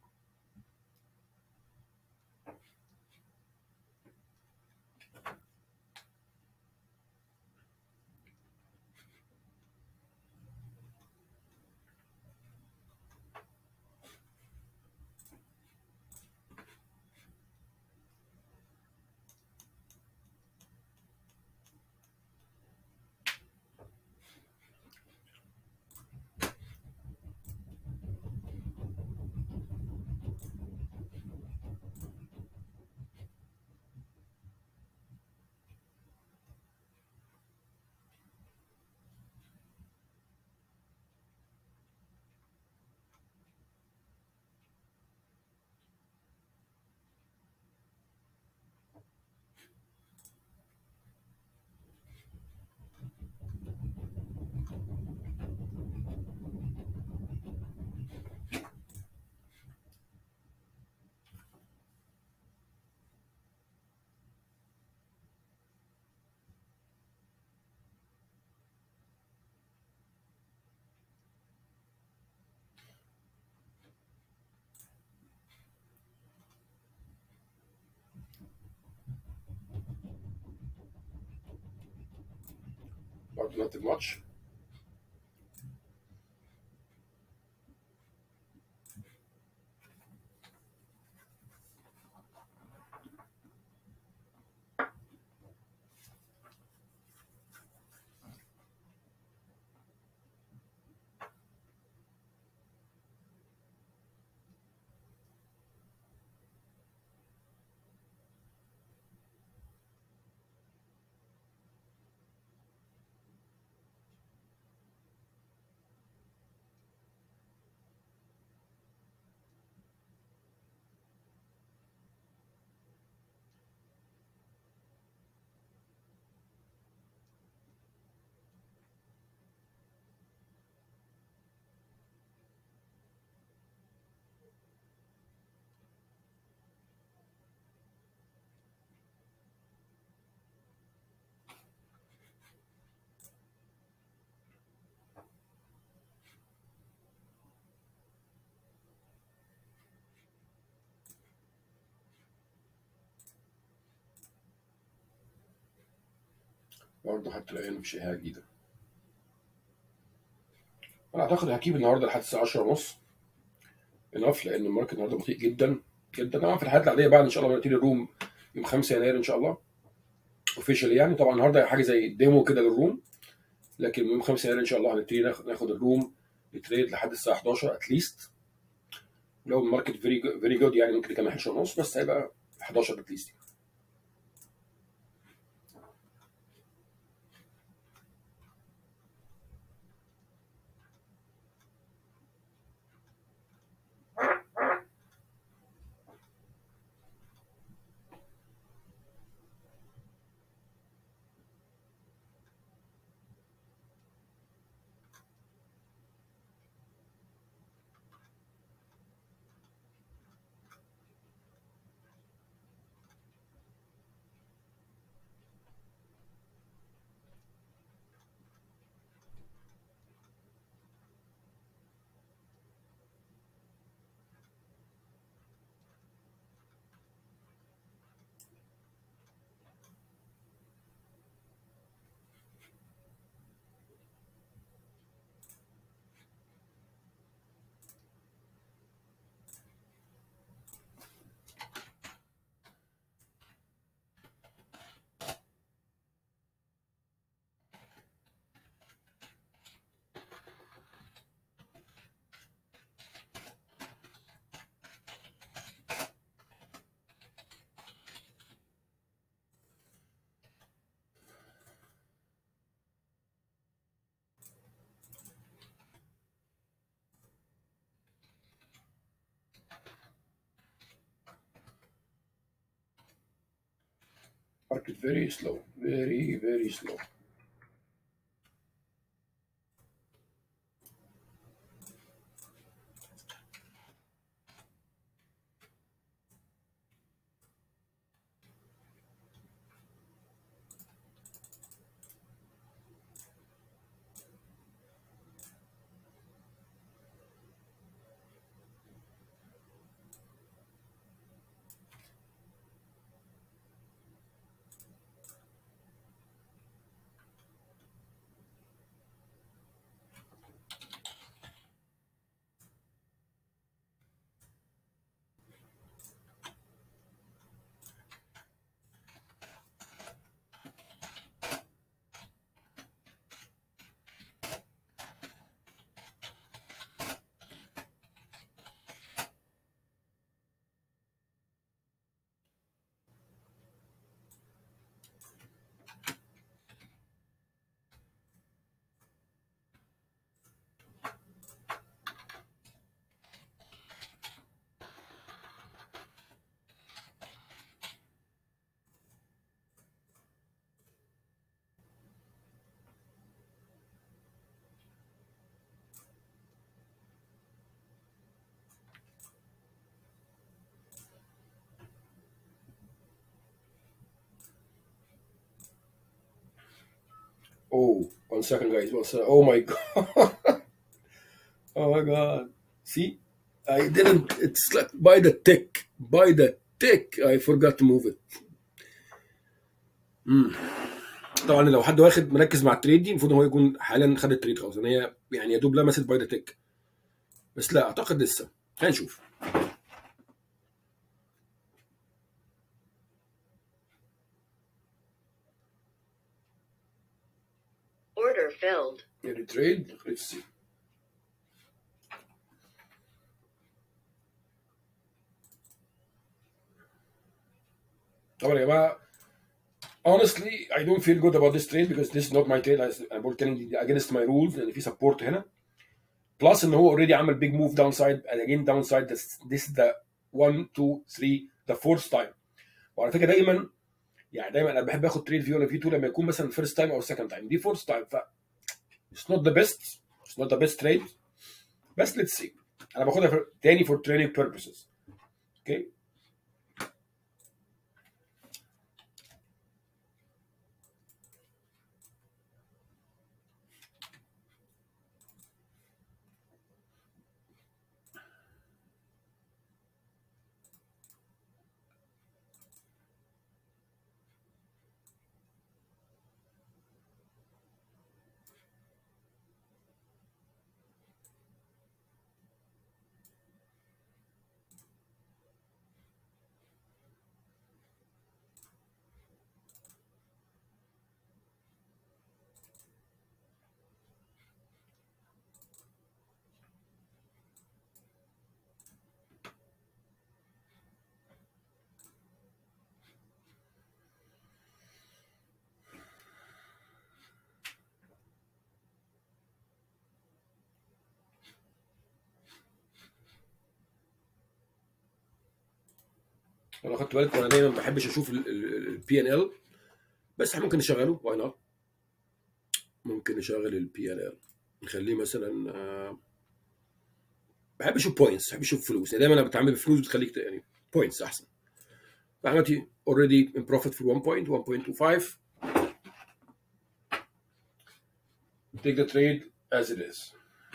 Speaker 1: برضه نتج ماتش برضه حتى الآن مفيش أي حاجة جديدة أنا أعتقد هجيب النهاردة لحد الساعة 10 ونص انف لأن الماركت النهاردة بطيء جدا جدا طبعا في الحالات العادية بعد إن شاء الله بنبتدي الروم يوم 5 يناير إن شاء الله اوفيشال يعني طبعا النهارده حاجة زي ديمو كده للروم لكن يوم 5 يناير إن شاء الله هنبتدي ناخد ناخد الروم بتريد لحد الساعة 11 اتليست لو الماركت فيري فيري جود يعني ممكن يكمل 11 ونص بس هيبقى 11 اتليست market very slow very very slow Oh, one second, guys. One second. Oh my god. oh my god. See, I didn't. It's like by the tick, by the tick. I forgot to move it. مم. طبعا لو حد واخد مركز مع التريد دي المفروض هو يكون حالا خد التريد خلاص ان هي يعني يا دوب لمست باي ذا تيك بس لا اعتقد لسه هنشوف
Speaker 2: Order filled.
Speaker 1: يعني تريد let's see طبعا يا جماعه honestly I don't feel good about this trade because this is not my trade as I'm telling you against my rules لان في support هنا plus ان هو already عمل big move downside and again downside this, this is the 1 2 3 the fourth time وعلى فكره دايما يعني دايما انا بحب اخد تريد فيو ولا في 2 لما يكون مثلا first time او second time دي fourth time ف it's not the best it's not the best trade بس let's see انا باخدها for, تاني for training purposes okay لو خدت بالك انا دايما ما بحبش اشوف البي ان ال بس احنا ممكن نشغله واي نوت ممكن نشغل البي ان ال نخليه مثلا آه، بحب اشوف بوينتس بحب اشوف فلوس يعني دايما انا بتعامل بفلوس بتخليك ت- يعني بوينتس احسن فعملتي اوريدي ان بروفيت في 1 بوينت 1.25 take the trade as it is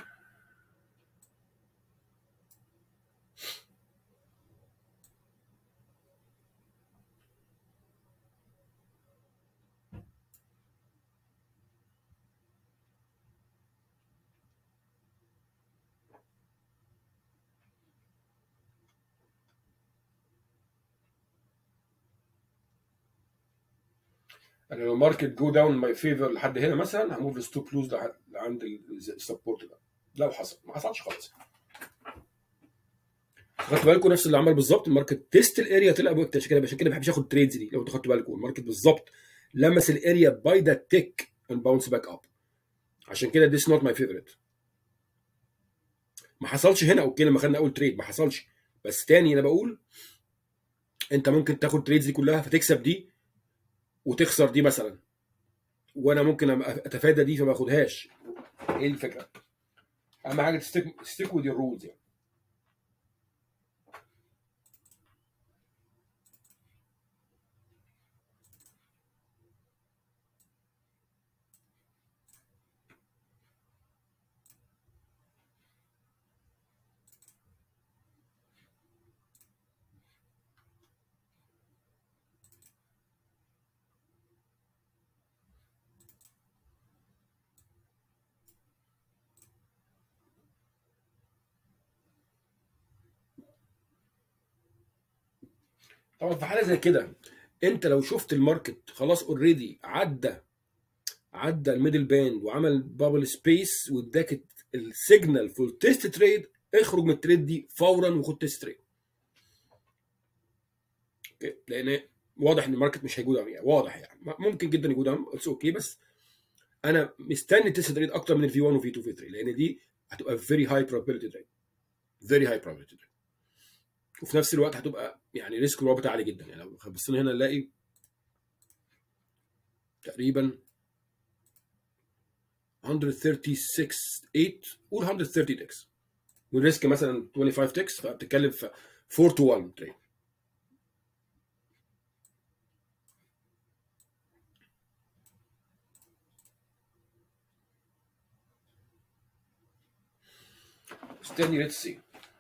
Speaker 1: انا لو الماركت جو داون ماي فيفر لحد هنا مثلا هموف الستوب لوز لعند السبورت ده لو حصل ما حصلش خالص خدتوا بالكم نفس اللي عمل بالظبط الماركت تيست الاريا طلع بوقت عشان كده عشان كده ما بحبش اخد تريدز دي لو انتوا خدتوا بالكم الماركت بالظبط لمس الاريا باي ذا تيك اند باونس باك اب عشان كده this not my favorite ما حصلش هنا اوكي لما خدنا اول تريد ما حصلش بس تاني انا بقول انت ممكن تاخد تريدز دي كلها فتكسب دي وتخسر دي مثلا وانا ممكن أبقى اتفادى دي فما اخدهاش ايه الفكره؟ اهم حاجه تستيك ستيك وذ الرولز يعني طبعا في حاله زي كده انت لو شفت الماركت خلاص اوريدي عدى عدى الميدل باند وعمل بابل سبيس واداك السيجنال فور تيست تريد اخرج من التريد دي فورا وخد تيست تريد اوكي لان واضح ان الماركت مش هيجود يعني واضح يعني ممكن جدا يجود اتس اوكي بس انا مستني تيست تريد اكتر من الفي 1 وفي 2 وفي 3 لان دي هتبقى فيري هاي probability تريد فيري هاي probability تريد وفي نفس الوقت هتبقى يعني ريسك ريورد بتاعها عالي جدا يعني لو بصينا هنا نلاقي تقريبا 136 8 قول 130 تكس والريسك مثلا 25 تكس فبتتكلم في 4 تو 1 تريد استني ليتس سي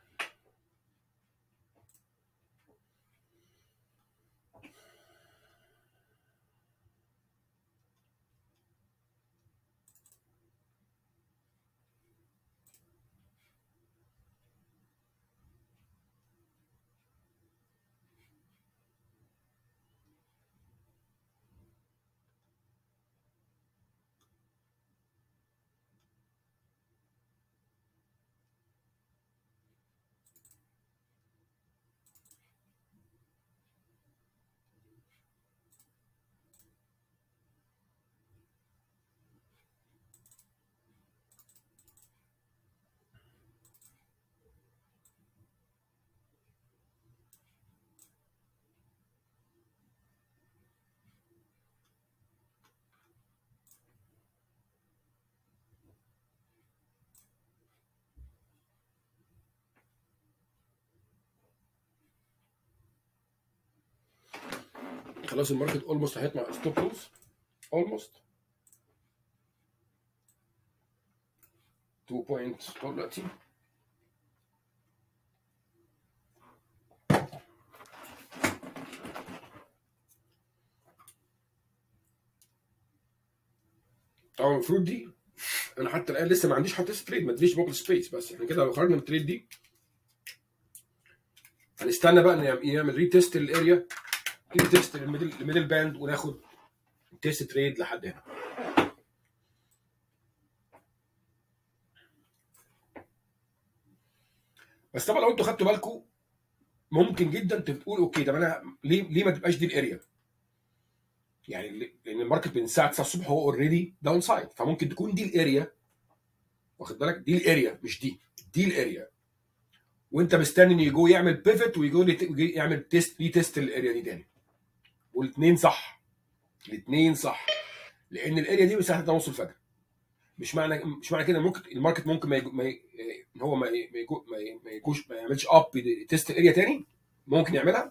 Speaker 1: خلاص الماركت اولموست هيطلع ستوب لوز اولموست 2 بوينت دلوقتي طبعا المفروض دي انا حتى الان لسه ما عنديش حتى تريد ما ادريش بوبل سبيس بس احنا كده لو خرجنا من التريد دي هنستنى بقى ان يعمل ريتست للاريا ريتست للميدل الميدل باند وناخد تيست تريد لحد هنا بس طبعا لو انتوا خدتوا بالكم ممكن جدا تقول اوكي طب انا ليه ليه ما تبقاش دي الاريا؟ يعني لان الماركت من الساعه 9 الصبح هو اوريدي داون سايد فممكن تكون دي الاريا واخد بالك دي الاريا مش دي دي الاريا وانت مستني ان يجو يعمل بيفت ويجو يعمل تيست ري تيست الاريا دي تاني والاثنين صح الاثنين صح لان الاريا دي من الساعه 3 الفجر مش معنى مش معنى كده ممكن الماركت ممكن ما, يجو ما ي... هو ما ي... ما, يجو... ما, ي... ما يجوش ما يعملش اب تيست الاريا تاني ممكن يعملها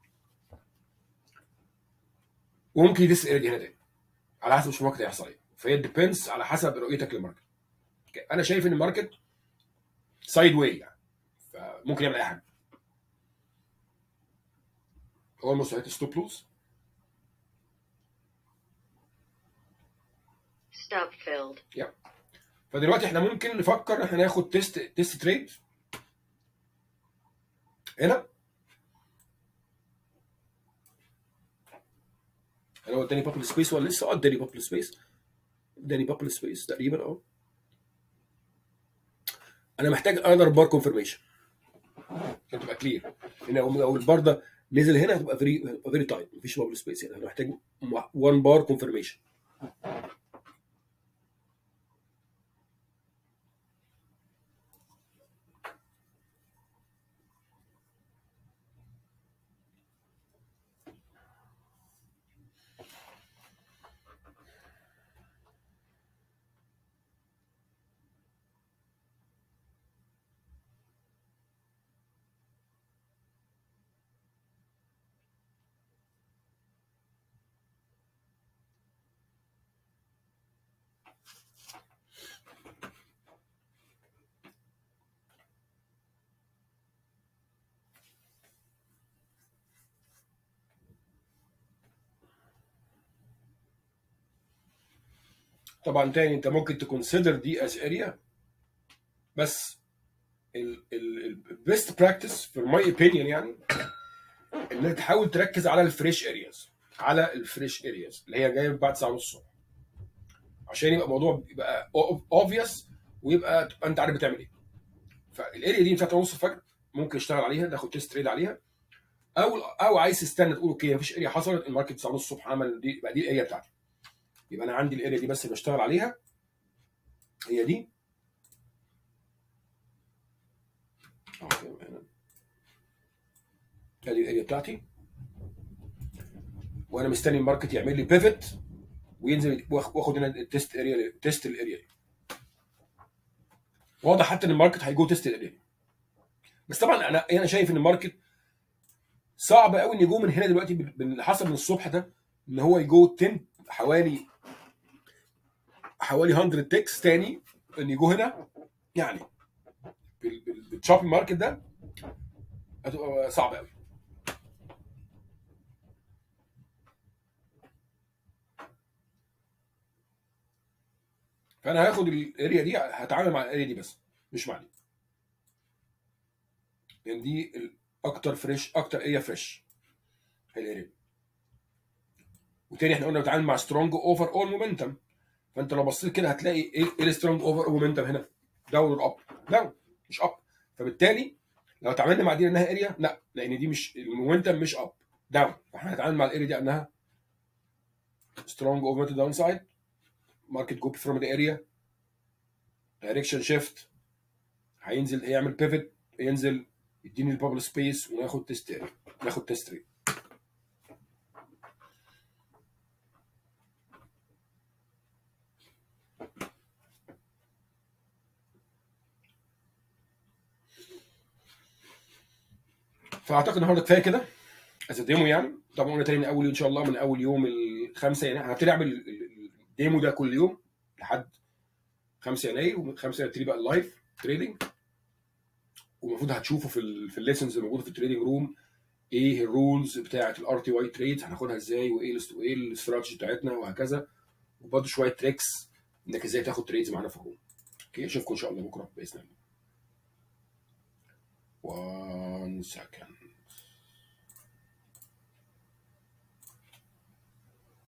Speaker 1: وممكن يتست الاريا دي هنا تاني على حسب مش الماركت هيحصل ايه فهي ديبيندز على حسب رؤيتك للماركت انا شايف ان الماركت سايد واي يعني فممكن يعمل اي حاجه هو المستويات ستوب لوز
Speaker 2: Stop filled.
Speaker 1: يا فدلوقتي احنا ممكن نفكر احنا ناخد تيست تيست تريد هنا هل هو اداني بابل سبيس ولا لسه؟ اه اداني بابل سبيس اداني بابل سبيس تقريبا اه انا محتاج انر بار كونفرميشن عشان تبقى كلير هنا لو البار ده نزل هنا هتبقى فيري فيري تايت مفيش بابل سبيس هنا انا محتاج 1 بار كونفرميشن طبعا تاني انت ممكن تكونسيدر دي از اريا بس البيست براكتس في ماي اوبينيون يعني انك تحاول تركز على الفريش ارياز على الفريش ارياز اللي هي جايه من بعد ساعه ونص الصبح عشان يبقى الموضوع يبقى اوبفيوس ويبقى تبقى انت عارف بتعمل ايه فالاريا دي بتاعت نص الفجر ممكن اشتغل عليها ناخد تيست تريد عليها او او عايز تستنى تقول اوكي مفيش اريا حصلت الماركت 9 ونص الصبح عمل دي يبقى دي الاريا بتاعتي يبقى انا عندي الاريا دي بس اللي بشتغل عليها هي دي أوكي، هنا. ادي الاريا بتاعتي وانا مستني الماركت يعمل لي بيفت وينزل واخ- واخد هنا التيست اريا تيست الاريا دي واضح حتى ان الماركت هيجو تيست الاريا دي بس طبعا انا انا شايف ان الماركت صعب قوي ان يجو من هنا دلوقتي بال- باللي حصل من الصبح ده ان هو يجو 10 حوالي حوالي 100 تكس تاني ان يجو هنا يعني بال- بال- بالشوبينج ماركت ده هتبقى صعبه قوي فانا هاخد الاريا دي هتعامل مع الاريا دي بس مش مع دي لان دي اكتر فريش اكتر اريا فريش هي الاريا دي. وتاني احنا قلنا بنتعامل مع سترونج اوفر اول مومنتم فانت لو بصيت كده هتلاقي ايه ايه السترونج اوفر اول مومنتم هنا داون اور اب داون مش اب فبالتالي لو اتعاملنا مع دي انها اريا لا لان دي مش المومنتم مش اب داون فاحنا هنتعامل مع الاريا دي انها سترونج اوفر تو داون سايد ماركت جو فروم ذا اريا دايركشن شيفت هينزل يعمل بيفت ينزل يديني البابل سبيس وناخد تيست اريا ناخد تيست ريت فاعتقد النهارده كفايه كده از ديمو يعني طبعا قلنا تاني من اول ان شاء الله من اول يوم الخمسه يناير هبتدي اعمل ال- ال- الديمو ده كل يوم لحد 5 يناير ومن 5 يناير بقى اللايف تريدنج والمفروض هتشوفوا في ال في الليسنز الموجوده في التريدنج روم ايه الرولز بتاعه الار تي واي تريد هناخدها ازاي وايه الاست- وايه الاستراتيجي بتاعتنا وهكذا وبرضه شويه تريكس انك ازاي تاخد تريدز معانا في الروم اوكي اشوفكم ان شاء الله بكره باذن الله 1 second